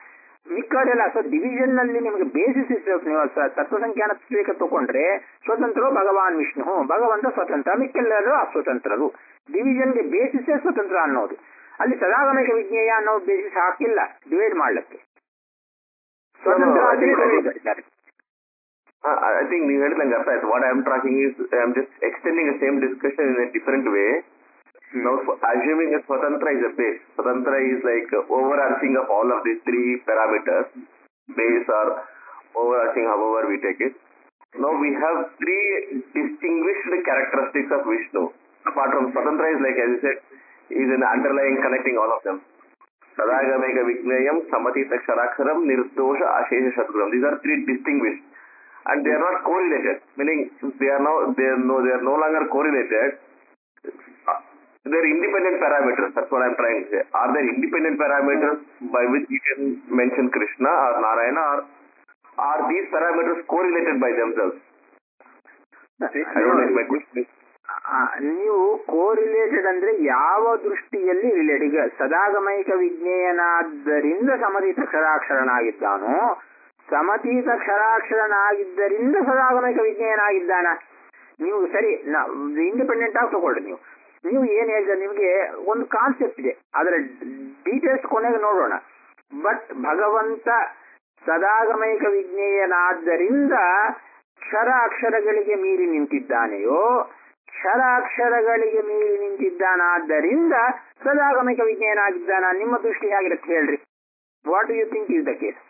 ಮಿಕ್ಕವರೆಲ್ಲ ಸೊ ಡಿವಿಷನ್ ನಲ್ಲಿ ನಿಮಗೆ ಬೇಸಿಸ್ ಇರ್ಬೇಕು ನೀವು ಸ- ತತ್ವಸಂಖ್ಯಾನ ವಿವೇಕ ತಗೊಂಡ್ರೆ ಸ್ವತಂತ್ರರು ಭಗವಾನ್ ವಿಷ್ಣು ಭಗವಂತ ಸ್ವತಂತ್ರ ಮಿಕ್ಕೆಲ್ಲರೂ ಅಸ್ವತಂತ್ರರು ಡಿವಿಷನ್ಗೆ ಬೇಸಿಸೇ ಸ್ವತಂತ್ರ ಅನ್ನೋದು ಅಲ್ಲಿ ಸದಾಗಮಿಕ ವಿಜ್ಞೇಯ ಅನ್ನೋ ಬೇಸಿಸ್ ಹಾಕಿಲ್ಲ ಡಿವೈಡ್ ಮಾಡ್ಲಿಕ್ಕೆ ಸ್ವತಂತ್ರ No, no, I ಅಂದ್ರೆ think- I think- ಹೇಳಿದ್ದಾರೆ. ಐ ಥಿಂಕ್ ನೀವು ಹೇಳಿದಂಗೆ ಅರ್ಥ ಆಯ್ತು what I am tracking is I am just extending the same discussion in a different way Now, for assuming that Swatantra is a base, Swatantra is like uh, overarching of all of these three parameters, base or overarching however we take it. Now we have three distinguished characteristics of Vishnu. Apart from Swatantra is like, as you said, is an underlying connecting all of them. Sadagameka Vignayam, Samatita Ksharaksharam, Nirdosha, Ashesha Shadguram. These are three distinguished. And they are not correlated, meaning they are now, they are no, they are no longer correlated. They're independent parameters. That's what I'm trying to say. Are there independent parameters by which you can mention Krishna or Narayana or are these parameters correlated by themselves? I don't know if my question is ಆ, ನೀವು ಕೋರಿಲೇಟೆಡ್ ಅಂದ್ರೆ ಯಾವ ದೃಷ್ಟಿಯಲ್ಲಿ ರಿಲೇಟ್ ಈಗ ಸದಾಗಮೈಕ ವಿಜ್ಞೇಯನಾದ್ದರಿಂದ ಸಮತೀತ ಕ್ಷರಾಕ್ಷರನಾಗಿದ್ದಾನೋ ಸಮತೀತ ಕ್ಷರಾಕ್ಷರನಾಗಿದ್ದರಿಂದ ಸದಾಗಮೈಕ ವಿಜ್ಞೇಯನಾಗಿದ್ದಾನ ನೀವು ಸರಿ ಇಂಡಿಪೆಂಡೆಂಟ್ ಆಗಿ ತಗೊಳ್ರಿ ನೀವು ನೀವು ಏನ್ ಹೇಳಿದ್ರೆ ನಿಮಗೆ ಒಂದು ಕಾನ್ಸೆಪ್ಟ್ ಇದೆ ಅದರ ಡೀಟೇಲ್ಸ್ ಕೊನೆಗೆ ನೋಡೋಣ ಬಟ್ ಭಗವಂತ ಸದಾಗಮೈಕ ವಿಜ್ಞೇಯನಾದ್ದರಿಂದ ಕ್ಷರ ಅಕ್ಷರಗಳಿಗೆ ಮೀರಿ ನಿಂತಿದ್ದಾನೆಯೋ ಕ್ಷರ ಅಕ್ಷರಗಳಿಗೆ ಮೀರಿ ನಿಂತಿದ್ದಾನಾದ್ದರಿಂದ ಸದಾಗಮಿಕ ವಿಜ್ಞಾನಾಗಿದ್ದಾನ ನಿಮ್ಮ ದೃಷ್ಟಿ ಹೇಗಿರುತ್ತೆ ಹೇಳ್ರಿ what you think is the case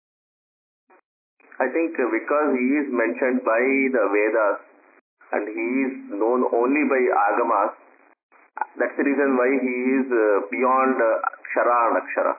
I think uh, because he is mentioned by the Vedas and he is known only by Agamas, that's the reason why he is uh, beyond uh, Akshara and Akshara.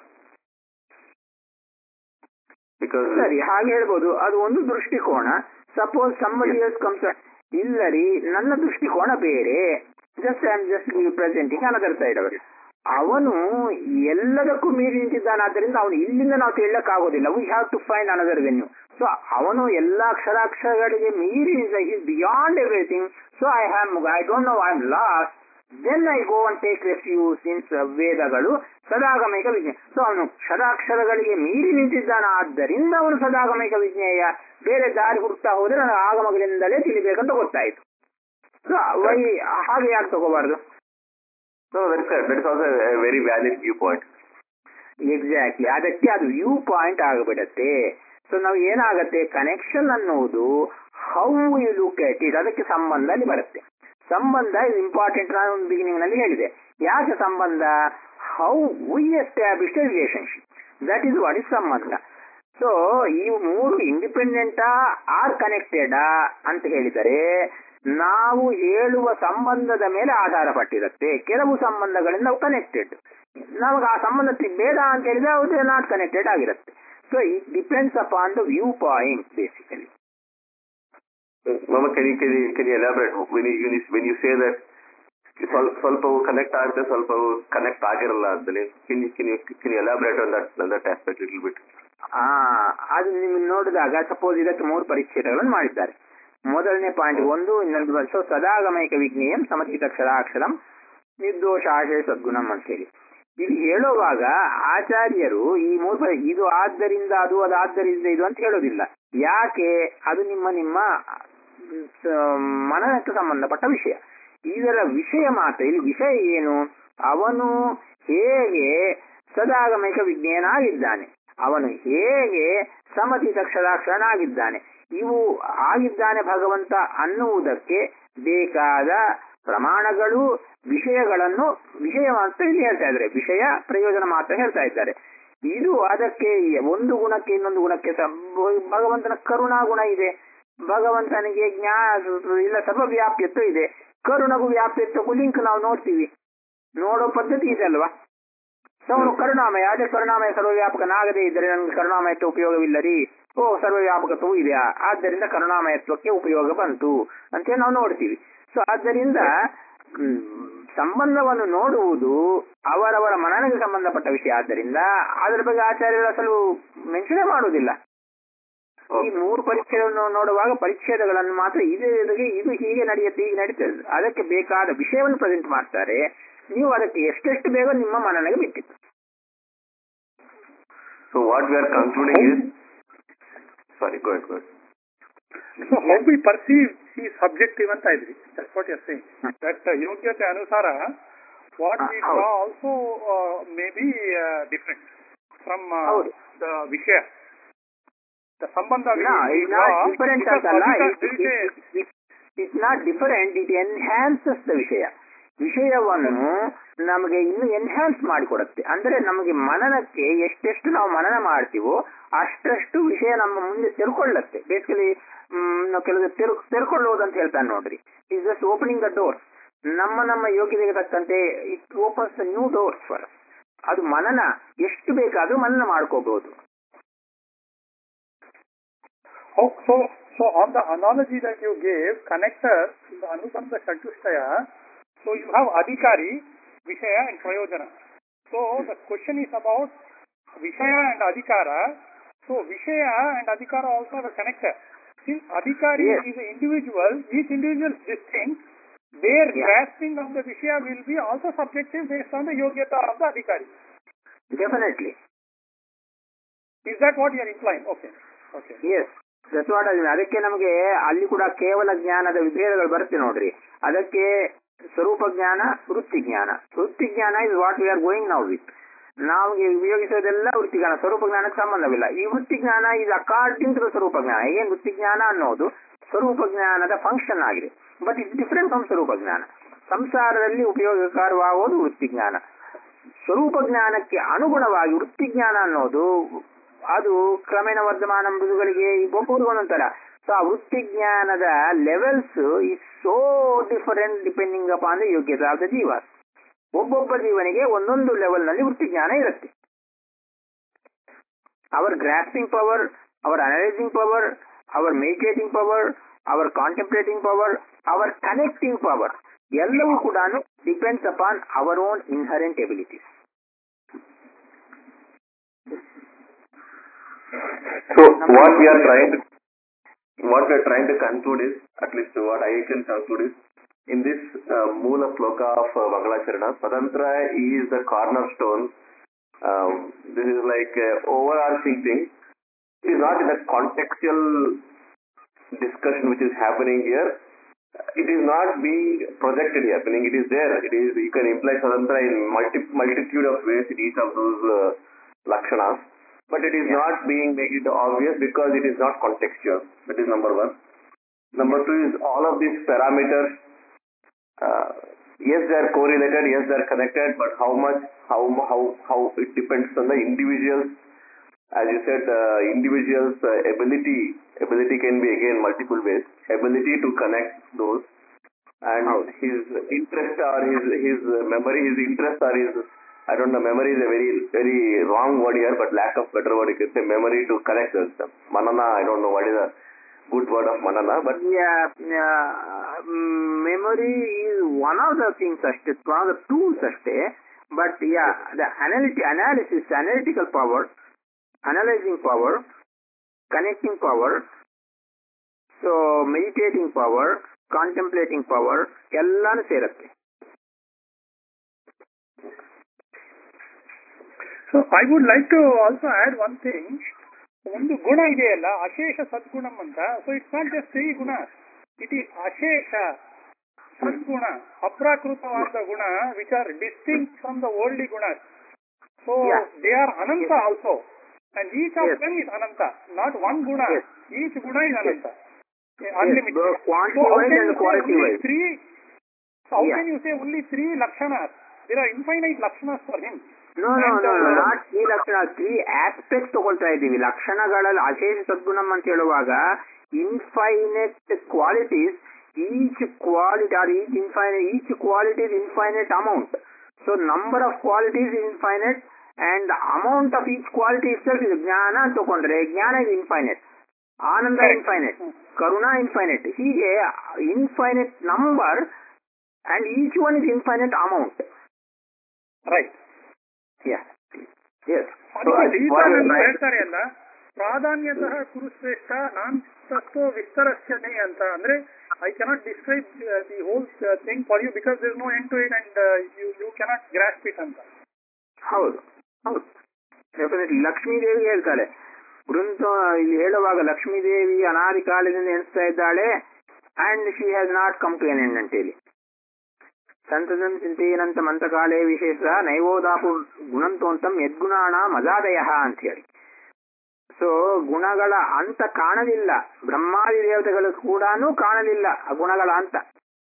Because ಸರಿ ಹಾಗೆ ಹೇಳ್ಬೋದು ಅದು ಒಂದು ದೃಷ್ಟಿಕೋನ ಸಪೋಸ್ ಸಂಬಡಿ ಎಲ್ಸ್ ಕಮ್ಸ್ ಇಲ್ಲ ರೀ ನನ್ನ ದೃಷ್ಟಿಕೋನ ಬೇರೆ just I am just presenting another side ಅವರು ಅವನು ಎಲ್ಲದಕ್ಕೂ ಮೀರಿ ನಿಂತಿದ್ದಾನಾದ್ದರಿಂದ ಅವನು ಇಲ್ಲಿಂದ ನಾವು ತಿಳಕ್ಕಾಗೋದಿಲ್ಲ we have to find another venue so ಅವನು ಎಲ್ಲಾ ಅಕ್ಷರಾಕ್ಷರಗಳಿಗೆ ಮೀರಿ is beyond everything so I am I don't know I am lost then I go and take refuse in ವೇದಗಳು ಸದಾಗಮಿಕ ವಿಜ್ಞೇಯ ಸೊ ಅವನು ಕ್ಷರಾಕ್ಷರಗಳಿಗೆ ಮೀರಿ ನಿಂತಿದ್ದಾನ ಆದ್ದರಿಂದ ಅವನು ಸದಾಗಮಿಕ ವಿಜ್ಞೇಯ ಬೇರೆ ದಾರಿ ಹುಡುಕ್ತಾ ಹೋದ್ರೆ ನನಗೆ ಆಗಮಗಳಿಂದಲೇ ತಿಳಿಬೇಕಂತ ಗೊತ್ತಾಯ್ತು ಸೊ ವೈ ಹಾಗೆ ಯಾಕೆ ತಗೋಬಾರ್ದು no, that's correct. That is also a, a very valid viewpoint. Exactly ಅದಕ್ಕೆ ಅದು ವ್ಯೂ ಪಾಯಿಂಟ್ ಆಗಿಬಿಡತ್ತೆ ಸೊ ನಾವು ಏನಾಗತ್ತೆ ಕನೆಕ್ಷನ್ ಅನ್ನುವುದು how you look at it ಅದಕ್ಕೆ ಸಂಬಂಧ ಅಲ್ಲಿ ಬರುತ್ತೆ ಸಂಬಂಧ ಇಸ್ ಇಂಪಾರ್ಟೆಂಟ್ ನಾನು ಒಂದು ಬಿಗಿನಿಂಗ್ ನಲ್ಲಿ ಹೇಳಿದೆ ಯಾಕೆ ಸಂಬಂಧ how we establish relationship that is what is ಸಂಬಂಧ ಸೊ ಈ ಮೂರು ಇಂಡಿಪೆಂಡೆಂಟಾ ಆರ್ ಕನೆಕ್ಟೆಡಾ ಅಂತ ಹೇಳಿದರೆ ನಾವು ಹೇಳುವ ಸಂಬಂಧದ ಮೇಲೆ ಆಧಾರ ಪಟ್ಟಿರುತ್ತೆ ಕೆಲವು ಸಂಬಂಧಗಳಿಂದ ಅವು ಕನೆಕ್ಟೆಡ್ ನಮಗೆ ಆ ಸಂಬಂಧ ತಿ- ಬೇಡ ಅಂತ ಹೇಳಿದ್ರೆ ಅದು ನಾಟ್ ಕನೆಕ್ಟೆಡ್ ಆಗಿರುತ್ತೆ so it depends upon the viewpoint basically Mama, can you, can you, can you elaborate when you, when you, when you say that ಸ್ವಲ್ಪ ಸ್ವಲ್ಪವು ಕನೆಕ್ಟ್ ಆಗುತ್ತೆ ಸ್ವಲ್ಪವು ಕನೆಕ್ಟ್ ಆಗಿರಲ್ಲ ಅಂತೇಳಿ can you, can you, can you elaborate on that, on that aspect little bit? ಆ ಅದು ನಿಮ್ಗೆ ನೋಡಿದಾಗ ಸಪೋಸ್ ಇದಕ್ಕೆ ಮೂರು ಪರಿಚ್ಛೇದಗಳನ್ನು ಮಾಡಿದ್ದಾರೆ ಮೊದಲನೇ ಪಾಯಿಂಟ್ ಒಂದು ಇನ್ನೊಂದು ವರ್ಷ ಸದಾಗಮೈಕ ವಿಜ್ಞೇಯಂ ಸಮತೀತ ಅಕ್ಷರಾಕ್ಷರಂ ನಿರ್ದೋಷ ಆಶಯ ಸದ್ಗುಣಂ ಅಂತ ಹೇಳಿ ಇದು ಹೇಳುವಾಗ ಆಚಾರ್ಯರು ಈ ಮೂರು ಪರಿ- ಇದು ಆದ್ದರಿಂದ ಅದು ಅದು ಆದ್ದರಿಂದ ಇದು ಅಂತ ಹೇಳೋದಿಲ್ಲ ಯಾಕೆ ಅದು ನಿಮ್ಮ ನಿಮ್ಮ ಮ್, ಸ- ಮನನಕ್ಕೆ ಸಂಬಂಧಪಟ್ಟ ವಿಷಯ ಇದರ ವಿಷಯ ಮಾತ್ರ ಇಲ್ಲಿ ವಿಷಯ ಏನು ಅವನು ಹೇಗೆ ಸದಾಗಮೈಕ ವಿಜ್ಞೇಯನಾಗಿದ್ದಾನೆ ಅವನು ಹೇಗೆ ಸಮತೀತ ಅಕ್ಷರಾಕ್ಷರನಾಗಿದ್ದಾನೆ ಇವು ಆಗಿದ್ದಾನೆ ಭಗವಂತ ಅನ್ನುವುದಕ್ಕೆ ಬೇಕಾದ ಪ್ರಮಾಣಗಳು ವಿಷಯಗಳನ್ನು ವಿಷಯ ಮಾತ್ರ ಇಲ್ಲಿ ಹೇಳ್ತಾ ಇದ್ದಾರೆ ವಿಷಯ ಪ್ರಯೋಜನ ಮಾತ್ರ ಹೇಳ್ತಾ ಇದ್ದಾರೆ ಇದು ಅದಕ್ಕೆ ಒಂದು ಗುಣಕ್ಕೆ ಇನ್ನೊಂದು ಗುಣಕ್ಕೆ ಸ- ಭಗವಂತನ ಕರುಣಾ ಗುಣ ಇದೆ ಭಗವಂತನಿಗೆ ಜ್ಞಾ ಇಲ್ಲ ಸರ್ವವ್ಯಾಪ್ಯತ್ವ ಇದೆ ಕರುಣಗೂ ವ್ಯಾಪ್ಯತ್ವಕ್ಕೂ ಲಿಂಕ್ ನಾವು ನೋಡ್ತೀವಿ ನೋಡೋ ಪದ್ಧತಿ ಇದೆ ಅಲ್ವಾ ಸೊ ಅವನು ಕರುಣಾಮಯ ಅದೇ ಕರುಣಾಮಯ ಸರ್ವವ್ಯಾಪಕನಾಗದೇ ಇದ್ದರೆ ನನಗೆ ಕರುಣಾಮಯತ್ವ ಉಪಯೋಗವಿಲ್ಲ ರೀ ಓ ಸರ್ವವ್ಯಾಪಕತ್ವವು ಇದೆಯಾ ಆದ್ದರಿಂದ ಕರುಣಾಮಯತ್ವಕ್ಕೆ ಉಪಯೋಗ ಬಂತು ಅಂತೇಳಿ ನಾವು ನೋಡ್ತೀವಿ ಸೊ ಆದ್ದರಿಂದ ಹ್ಮ್, ಸಂಬಂಧವನ್ನು ನೋಡುವುದು ಅವರವರ ಮನನಿಗೆ ಸಂಬಂಧಪಟ್ಟ ವಿಷಯ ಆದ್ದರಿಂದ ಅದರ ಬಗ್ಗೆ ಆಚಾರ್ಯರು ಅಸಲು ಮೆನ್ಷನ್ ಮಾಡುವುದಿಲ್ಲ ಈ ಮೂರು ಪರಿಚ್ಛೇದವನ್ನು ನೋಡುವಾಗ ಪರಿಚ್ಛೇದಗಳನ್ನು ಮಾತ್ರ ಇದು ಇದಕ್ಕೆ ಇದು ಹೀಗೆ ನಡೆಯುತ್ತೆ ಹೀಗೆ ನಡೀತದೆ ಅದಕ್ಕೆ ಬೇಕಾದ ವಿಷಯವನ್ನು ಪ್ರೆಸೆಂಟ್ ಮಾಡ್ತಾರೆ ನೀವು ಅದಕ್ಕೆ ಎಷ್ಟೆಷ್ಟು ಬೇಗ ನಿಮ್ಮ ಮನನಿಗೆ ಬಿಟ್ಟಿತ್ತು So what we are concluding is, sorry, go ahead, go ahead. So how we perceive ಈ ಸಬ್ಜೆಕ್ಟಿವ್ ಅಂತ ಇದ್ರಿ that's what you're saying hmm. That ಯೋಗ್ಯತೆ ಅನುಸಾರ ವಾಟ್ ವಿ ಹೌದು. Draw also may be different from ಹೌದು. ದ ವಿಷಯ ದ ಸಂಬಂಧ we- No, we it's draw not different because ಅಂತಲ್ಲ adhika- It- there is it- it- it's not different it enhances the ವಿಷಯ ವಿಷಯವನ್ನು ನಮಗೆ ಇನ್ನು ಎನ್ಹಾನ್ಸ್ ಮಾಡಿಕೊಡುತ್ತೆ ಅಂದ್ರೆ ನಮಗೆ ಮನನಕ್ಕೆ ಎಷ್ಟೆಷ್ಟು ನಾವು ಮನನ ಮಾಡ್ತೀವೋ ಅಷ್ಟಷ್ಟು ವಿಷಯ ನಮ್ಮ ಮುಂದೆ ತೆರ್ಕೊಳ್ಳುತ್ತೆ ಬೇಸಿಕಲಿ ನಾವು ಕೆಲವು ತೆರ್ ತೆರ್ಕೊಳ್ಳೋದು ಅಂತ ಹೇಳ್ತಾನೆ ನೋಡ್ರಿ is just opening the doors ನಮ್ಮ ನಮ್ಮ ಯೋಗ್ಯತೆಗೆ ತಕ್ಕಂತೆ it opens the new doors for ಅದು ಮನನ ಎಷ್ಟು ಬೇಕಾದ್ರೂ ಮನನ ಮಾಡ್ಕೋಬಹುದು Oh, so, so on the analogy that you gave, connectors, in the Anubandha Chatushtaya, so you have Adhikari, Vishaya and Prayojana. So the question is about Vishaya and Adhikara. So Vishaya and Adhikara also have a connector. Since Adhikari Yes. is an individual, each individual is distinct, their Yeah. grasping of the Vishaya will be also subjective based on the Yogyata of the Adhikari. Definitely Is that what you are implying? Okay. Okay. Yes ದಸ್ವಾಡ ಅದಕ್ಕೆ ನಮಗೆ ಅಲ್ಲಿ ಕೂಡ ಕೇವಲ ಜ್ಞಾನದ ವಿಭೇದಗಳು ಬರುತ್ತೆ ನೋಡ್ರಿ ಅದಕ್ಕೆ ಸ್ವರೂಪ ಜ್ಞಾನ ವೃತ್ತಿ ಜ್ಞಾನ ವೃತ್ತಿ ಜ್ಞಾನ is what we are going ನಾವು ವಿತ್ ನಮಗೆ ಉಪಯೋಗಿಸೋದೆಲ್ಲ ವೃತ್ತಿ ಜ್ಞಾನ ಸ್ವರೂಪ ಜ್ಞಾನಕ್ಕೆ ಸಂಬಂಧವಿಲ್ಲ ಈ ವೃತ್ತಿ ಜ್ಞಾನ ಇಸ್ ಅಕಾರ್ಡಿಂಗ್ ಟು ಸ್ವರೂಪ ಜ್ಞಾನ ಏನ್ ವೃತ್ತಿ ಜ್ಞಾನ ಅನ್ನೋದು ಸ್ವರೂಪ ಜ್ಞಾನದ ಫಂಕ್ಷನ್ ಆಗಿದೆ ಬಟ್ ಇಟ್ಸ್ ಡಿಫರೆಂಟ್ ಫ್ರಮ್ ಸ್ವರೂಪ ಜ್ಞಾನ ಸಂಸಾರದಲ್ಲಿ ಉಪಯೋಗಕಾರವಾಗುವುದು ವೃತ್ತಿ ಜ್ಞಾನ ಸ್ವರೂಪ ಜ್ಞಾನಕ್ಕೆ ಅನುಗುಣವಾಗಿ ವೃತ್ತಿ ಜ್ಞಾನ ಅನ್ನೋದು ಅದು ಕ್ರಮೇಣ ವರ್ಧಮಾನ ಮೃದುಗಳಿಗೆ ಒಬ್ಬೊಬ್ಬರಿಗೆ ಒಂದೊಂಥರ ಸೊ ಆ ವೃತ್ತಿ ಜ್ಞಾನದ levels is so different depending upon the ಯೋಗ್ಯತೆ ಆಫ್ ದ ಜೀವ ಒಬ್ಬೊಬ್ಬ ಜೀವನಿಗೆ ಒಂದೊಂದು ಲೆವೆಲ್ ನಲ್ಲಿ ವೃತ್ತಿ ಜ್ಞಾನ ಇರುತ್ತೆ ಅವರ್ ಗ್ರಾಸ್ಪಿಂಗ್ ಪವರ್ ಅವರ್ ಅನಲೈಸಿಂಗ್ ಪವರ್ ಅವರ್ ಮೆಡಿಟೇಟಿಂಗ್ ಪವರ್ ಅವರ್ ಕಾಂಟೆಂಪ್ಲೇಟಿಂಗ್ ಪವರ್ ಅವರ್ ಕನೆಕ್ಟಿಂಗ್ ಪವರ್ ಎಲ್ಲವೂ ಕೂಡ ಡಿಪೆಂಡ್ಸ್ ಅಪಾನ್ ಅವರ್ own inherent abilities So what we are trying to, what we are trying to conclude is, at least what I can conclude is, in this uh, Moola Sloka of uh, Mangalacharana, Swatantra is the cornerstone. Um, this is like a overarching thing. It is not in the contextual discussion which is happening here. It is not being projected here. Meaning it is there. It is you can imply Swatantra in multi, multitude of ways in each of those uh, lakshanas but it is not being made it obvious because it is not contextual. That is number one. Number two is all of these parameters, uh, yes, they are correlated, yes, they are connected, but how much, how, how, how it depends on the individuals. As you said, uh, individuals' uh, ability, ability can be again multiple ways, ability to connect those, and Howದು. his interest or his, his memory, his interest or his I don't know, memory is a very, very wrong word here, but lack of better word, you can say memory to connect the system. Manana, I don't know what is a good word of manana, but Yeah, uh, memory is one of the things ಅಷ್ಟೇ one of the tools ಅಷ್ಟೇ but yeah the analytic analysis analytical power analyzing power connecting power so meditating power contemplating power ಎಲ್ಲಾನು ಸೇರುತ್ತೆ so I would like to also add one thing ಒಂದು ಗುಣ ಇದೆಯಲ್ಲ ಅಶೇಷ ಸದ್ಗುಣಂ ಅಂತ so it's not just three ಗುಣ ಇಟ್ ಈಸ್ ಅಶೇಷ ಸದ್ಗುಣ ಅಪ್ರಾಕೃತವಾದ ಗುಣ which are distinct from the ಓಲ್ಡಿ ಗುಣ ಸೊ Yeah. ದೇ ಆರ್ ಅನಂತ also and each of Yes. Them is ಅನಂತ ನಾಟ್ ಒನ್ ಗುಣ Yes. ಈಚ್ ಗುಣ ಇಸ್ ಅನಂತ both unlimited quantity wise and quality wise. three so how Yeah. can you say only three lakshanas there are infinite lakshanas for him no no And, no uh, not ಈ ಲಕ್ಷಣ ತ್ರೀ ಆಸ್ಪೆಕ್ಟ್ ತಗೊಳ್ತಾ ಇದ್ದೀವಿ ಲಕ್ಷಣಗಳಲ್ಲಿ ಅಶೇಷ ಸದ್ಗುಣಂ ಅಂತ ಹೇಳುವಾಗ infinite qualities each quality are each infinite each quality is infinite amount so number of qualities is infinite and amount of each quality itself ಇದು ಜ್ಞಾನ ಅಂತ ತಗೊಂಡ್ರೆ ಜ್ಞಾನ ಇಸ್ ಇನ್ಫೈನೆಟ್ ಆನಂದ Correct. ಇನ್ಫೈನೆಟ್ ಕರುಣಾ ಇನ್ಫೈನೆಟ್ ಹೀಗೆ infinite number and each one is infinite amount right Yeah. Yes. ಅದಕ್ಕೆ what ಗೀತಾದಲ್ಲಿ is right? ಹೇಳ್ತಾರೆ ಅಲ್ಲ ಪ್ರಾಧಾನ್ಯತಃ ಕುರುಶ್ರೇಷ್ಠ ನಾನ್ ತತ್ವ ವಿಸ್ತರಸ್ಯನೆ ಅಂತ ಅಂದ್ರೆ I cannot describe the whole thing for you because this no end to it and you you cannot grasp it ಅಂತ ಹೌದು ಹೌದು ಡೆಫಿನೆಟ್ಲಿ ಲಕ್ಷ್ಮೀ ದೇವಿ ಹೇಳ್ತಾಳೆ ವೃಂದ ಇಲ್ಲಿ ಹೇಳುವಾಗ ಲಕ್ಷ್ಮೀ ದೇವಿ ಅನಾದಿ ಕಾಲದಿಂದ ಎಣಿಸ್ತಾ ಇದ್ದಾಳೆ and she has not come to an end ಅಂತೇಳಿ ಸಂತದಂ ಚಿಂತೆಯನಂತ ಮಂತ್ರಕಾಲೇ ವಿಶೇಷ ನೈವೋದಾಪು ಗುಣಂತೋಂತಂ ಯದ್ಗುಣಾಣ ಮಜಾದಯ ಅಂತ ಹೇಳಿ ಸೊ ಗುಣಗಳ ಅಂತ ಕಾಣಲಿಲ್ಲ ಬ್ರಹ್ಮಾದಿ ದೇವತೆಗಳು ಕೂಡ ಕಾಣಲಿಲ್ಲ ಆ ಗುಣಗಳ ಅಂತ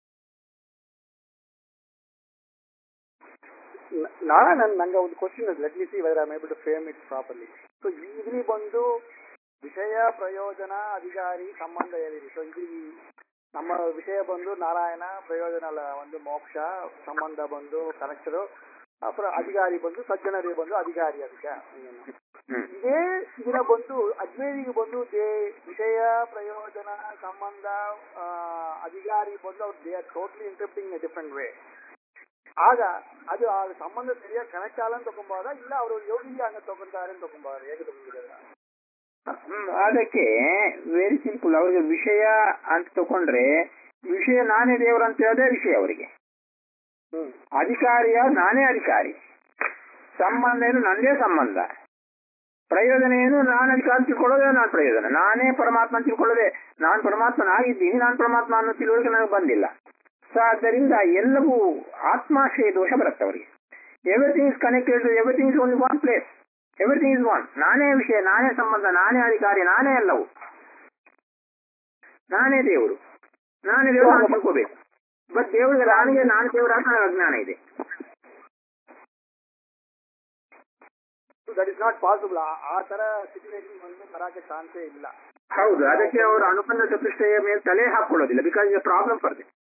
ನಾಳೆ ನನ್ ನಂಗೆ ಒಂದು question let me see whether I able to frame it properly so ಇಲ್ಲಿ ಬಂದು ವಿಷಯ ಪ್ರಯೋಜನ ಅಧಿಕಾರಿ ಸಂಬಂಧ ಹೇಳಿರಿ ಸೊ ಇದು ಈ ನಮ್ಮ ವಿಷಯ ಬಂದು ನಾರಾಯಣ ಪ್ರಯೋಜನ ಅಲ್ಲ ಒಂದು ಮೋಕ್ಷ ಸಂಬಂಧ ಬಂದು ಕನೆಕ್ಟರು ಅப்புறம் ಅಧಿಕಾರಿ ಬಂದು ಸಜ್ಜನರಿಗೆ ಬಂದು ಅಧಿಕಾರಿ ಅದಕ್ಕೆ ಹ್ಮ್ ಇದೇ ದಿನ ಬಂದು ಅಜ್ಮೇರಿಗೆ ಬಂದು ದೇ ವಿಷಯ ಪ್ರಯೋಜನ ಸಂಬಂಧ ಆ, ಅಧಿಕಾರಿ ಬಂದು ಅವ್ರು they are totally interpreting a different way ಆಗ ಅದು ಆ ಸಂಬಂಧ ಸರಿಯಾಗಿ ಕನೆಕ್ಟ್ ಆಗಲ್ಲ ಅಂತ ತಗೊಂಬಾಗ ಇಲ್ಲ ಅವರು ಯೋಗಿಗೆ ಹಂಗ ತಗೊಂತಾರೆ ಅಂತ ತಗೊಂಬಾರ ಹೇಗೆ ತಗೊಂಡಿದ್ದಾರೆ ಹ್ಮ್, ಅದಕ್ಕೆ ವೆರಿ ಸಿಂಪಲ್ ಅವ್ರಿಗೆ ವಿಷಯ ಅಂತ ತಕೊಂಡ್ರೆ ವಿಷಯ ನಾನೇ ದೇವರು ಅಂತ ಹೇಳೋದೇ ವಿಷಯ ಅವರಿಗೆ ಹ್ಮ್ ಅಧಿಕಾರಿಯ ನಾನೇ ಅಧಿಕಾರಿ ಸಂಬಂಧ ಏನು ನಂದೇ ಸಂಬಂಧ ಪ್ರಯೋಜನ ಏನು ನಾನು ಅಧಿಕಾರ ತಿಳ್ಕೊಳ್ಳೋದೇ ನಾನು ಪ್ರಯೋಜನ ನಾನೇ ಪರಮಾತ್ಮ ಅಂತ ತಿಳ್ಕೊಳ್ಳೋದೇ ನಾನು ಪರಮಾತ್ಮನಾಗಿದ್ದೀನಿ ನಾನು ಪರಮಾತ್ಮ ಅನ್ನೋ ತಿಳುವಳಿಕೆ ನನಗೆ ಬಂದಿಲ್ಲ ಸೊ ಆದ್ದರಿಂದ ಎಲ್ಲವೂ ಆತ್ಮಾಶ್ರಯ ದೋಷ ಬರುತ್ತೆ ಅವರಿಗೆ everything is connected everything is only one place everything is one ನಾನೇ ವಿಷಯ ನಾನೇ ಸಂಬಂಧ ನಾನೇ ಅಧಿಕಾರಿ ನಾನೇ ಎಲ್ಲವೂ ನಾನೇ ದೇವರು ನಾನೇ ದೇವರು ನಾನು ತಿಳ್ಕೋಬೇಕು ಬಟ್ ದೇವರಿಗೆ ನನಗೆ ನಾನು ದೇವರ ಅಂತ ನನಗೆ ಅಜ್ಞಾನ ಇದೆ ದಟ್ ಇಸ್ ನಾಟ್ ಪಾಸಿಬಲ್ ಆ ತರ ಸಿಚುವೇಶನ್ ಬಂದು ಬರಾಕೆ ಚಾನ್ಸೇ ಇಲ್ಲ ಹೌದು ಅದಕ್ಕೆ ಅವರು ಅನುಬಂಧ ಚತುಷ್ಟಯ ಮೇಲೆ ತಲೆ ಹಾಕೊಳ್ಳೋದಿಲ್ಲ because is problem for this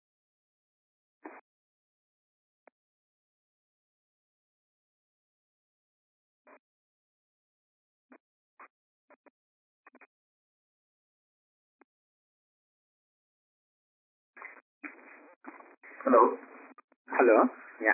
hello hello yeah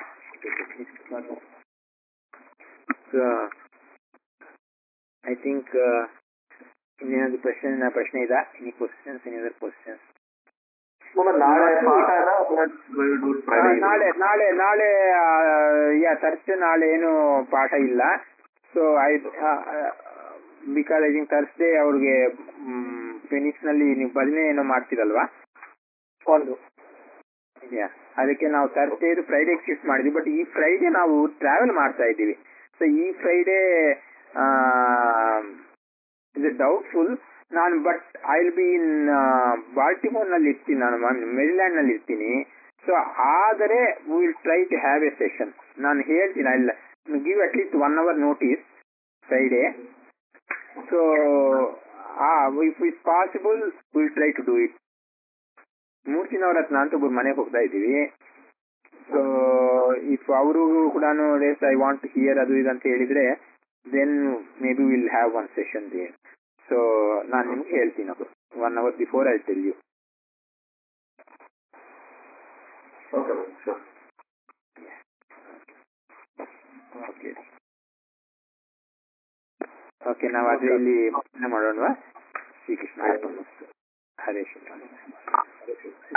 I think ಇನ್ನೇನಾದ್ರು ಪ್ರಶ್ನೆ ಪ್ರಶ್ನೆ ಇದಾ any questions any other questions ನಾಳೆ ಪಾಠ ನಾಳೆ ನಾಳೆ ನಾಳೆ ಯಾ ತರ್ಸ್ಡೇ ನಾಳೆ ಏನು ಪಾಠ ಇಲ್ಲ so I because I think Thursday ಅವ್ರಿಗೆ ಫಿನಿಕ್ಸ್ ನಲ್ಲಿ ನೀವು ಭಜನೆ ಏನೋ ಮಾಡ್ತೀರಲ್ವಾ ಒಂದು ಯಾ ಅದಕ್ಕೆ ನಾವು ತರ್ಸ್ಡೇ ಫ್ರೈಡೇ ಶಿಫ್ಟ್ ಮಾಡಿದ್ವಿ ಬಟ್ ಈ ಫ್ರೈಡೇ ನಾವು ಟ್ರಾವೆಲ್ ಮಾಡ್ತಾ ಇದ್ದೀವಿ ಸೊ ಈ ಫ್ರೈಡೇ ಇದು ಡೌಟ್ಫುಲ್ ನಾನು but I will be in Baltimore ನಲ್ಲಿ ಇರ್ತೀನಿ ನಾನು ಮೆರಿಲ್ಯಾಂಡ್ ನಲ್ಲಿ ಇರ್ತೀನಿ ಸೊ ಆದರೆ will try to have a session ನಾನು ಹೇಳ್ತೀನಿ I give at least one hour notice Friday so if is possible will try to do it ಮೂರ್ತಿನವ್ರ ಹತ್ರ ಅಂತ ಒಬ್ರು ಮನೆಗೆ ಹೋಗ್ತಾ ಇದ್ದೀವಿ ಸೊ ಇಫ್ ಅವರು ಕೂಡ ರೇಸ್ ಐ ವಾಂಟ್ ಹಿಯರ್ ಅದು ಇದು ಅಂತ ಹೇಳಿದ್ರೆ then may be will have one session there so ನಾನು ನಿಮ್ಗೆ ಹೇಳ್ತೀನಿ ಅದು one hour before I tell you okay sure okay okay ನಾವು ಅದೇ ಇಲ್ಲಿ ಮಾಡೋಣವಾ ಶ್ರೀಕೃಷ್ಣ ಹರೇ ಶ್ರೀ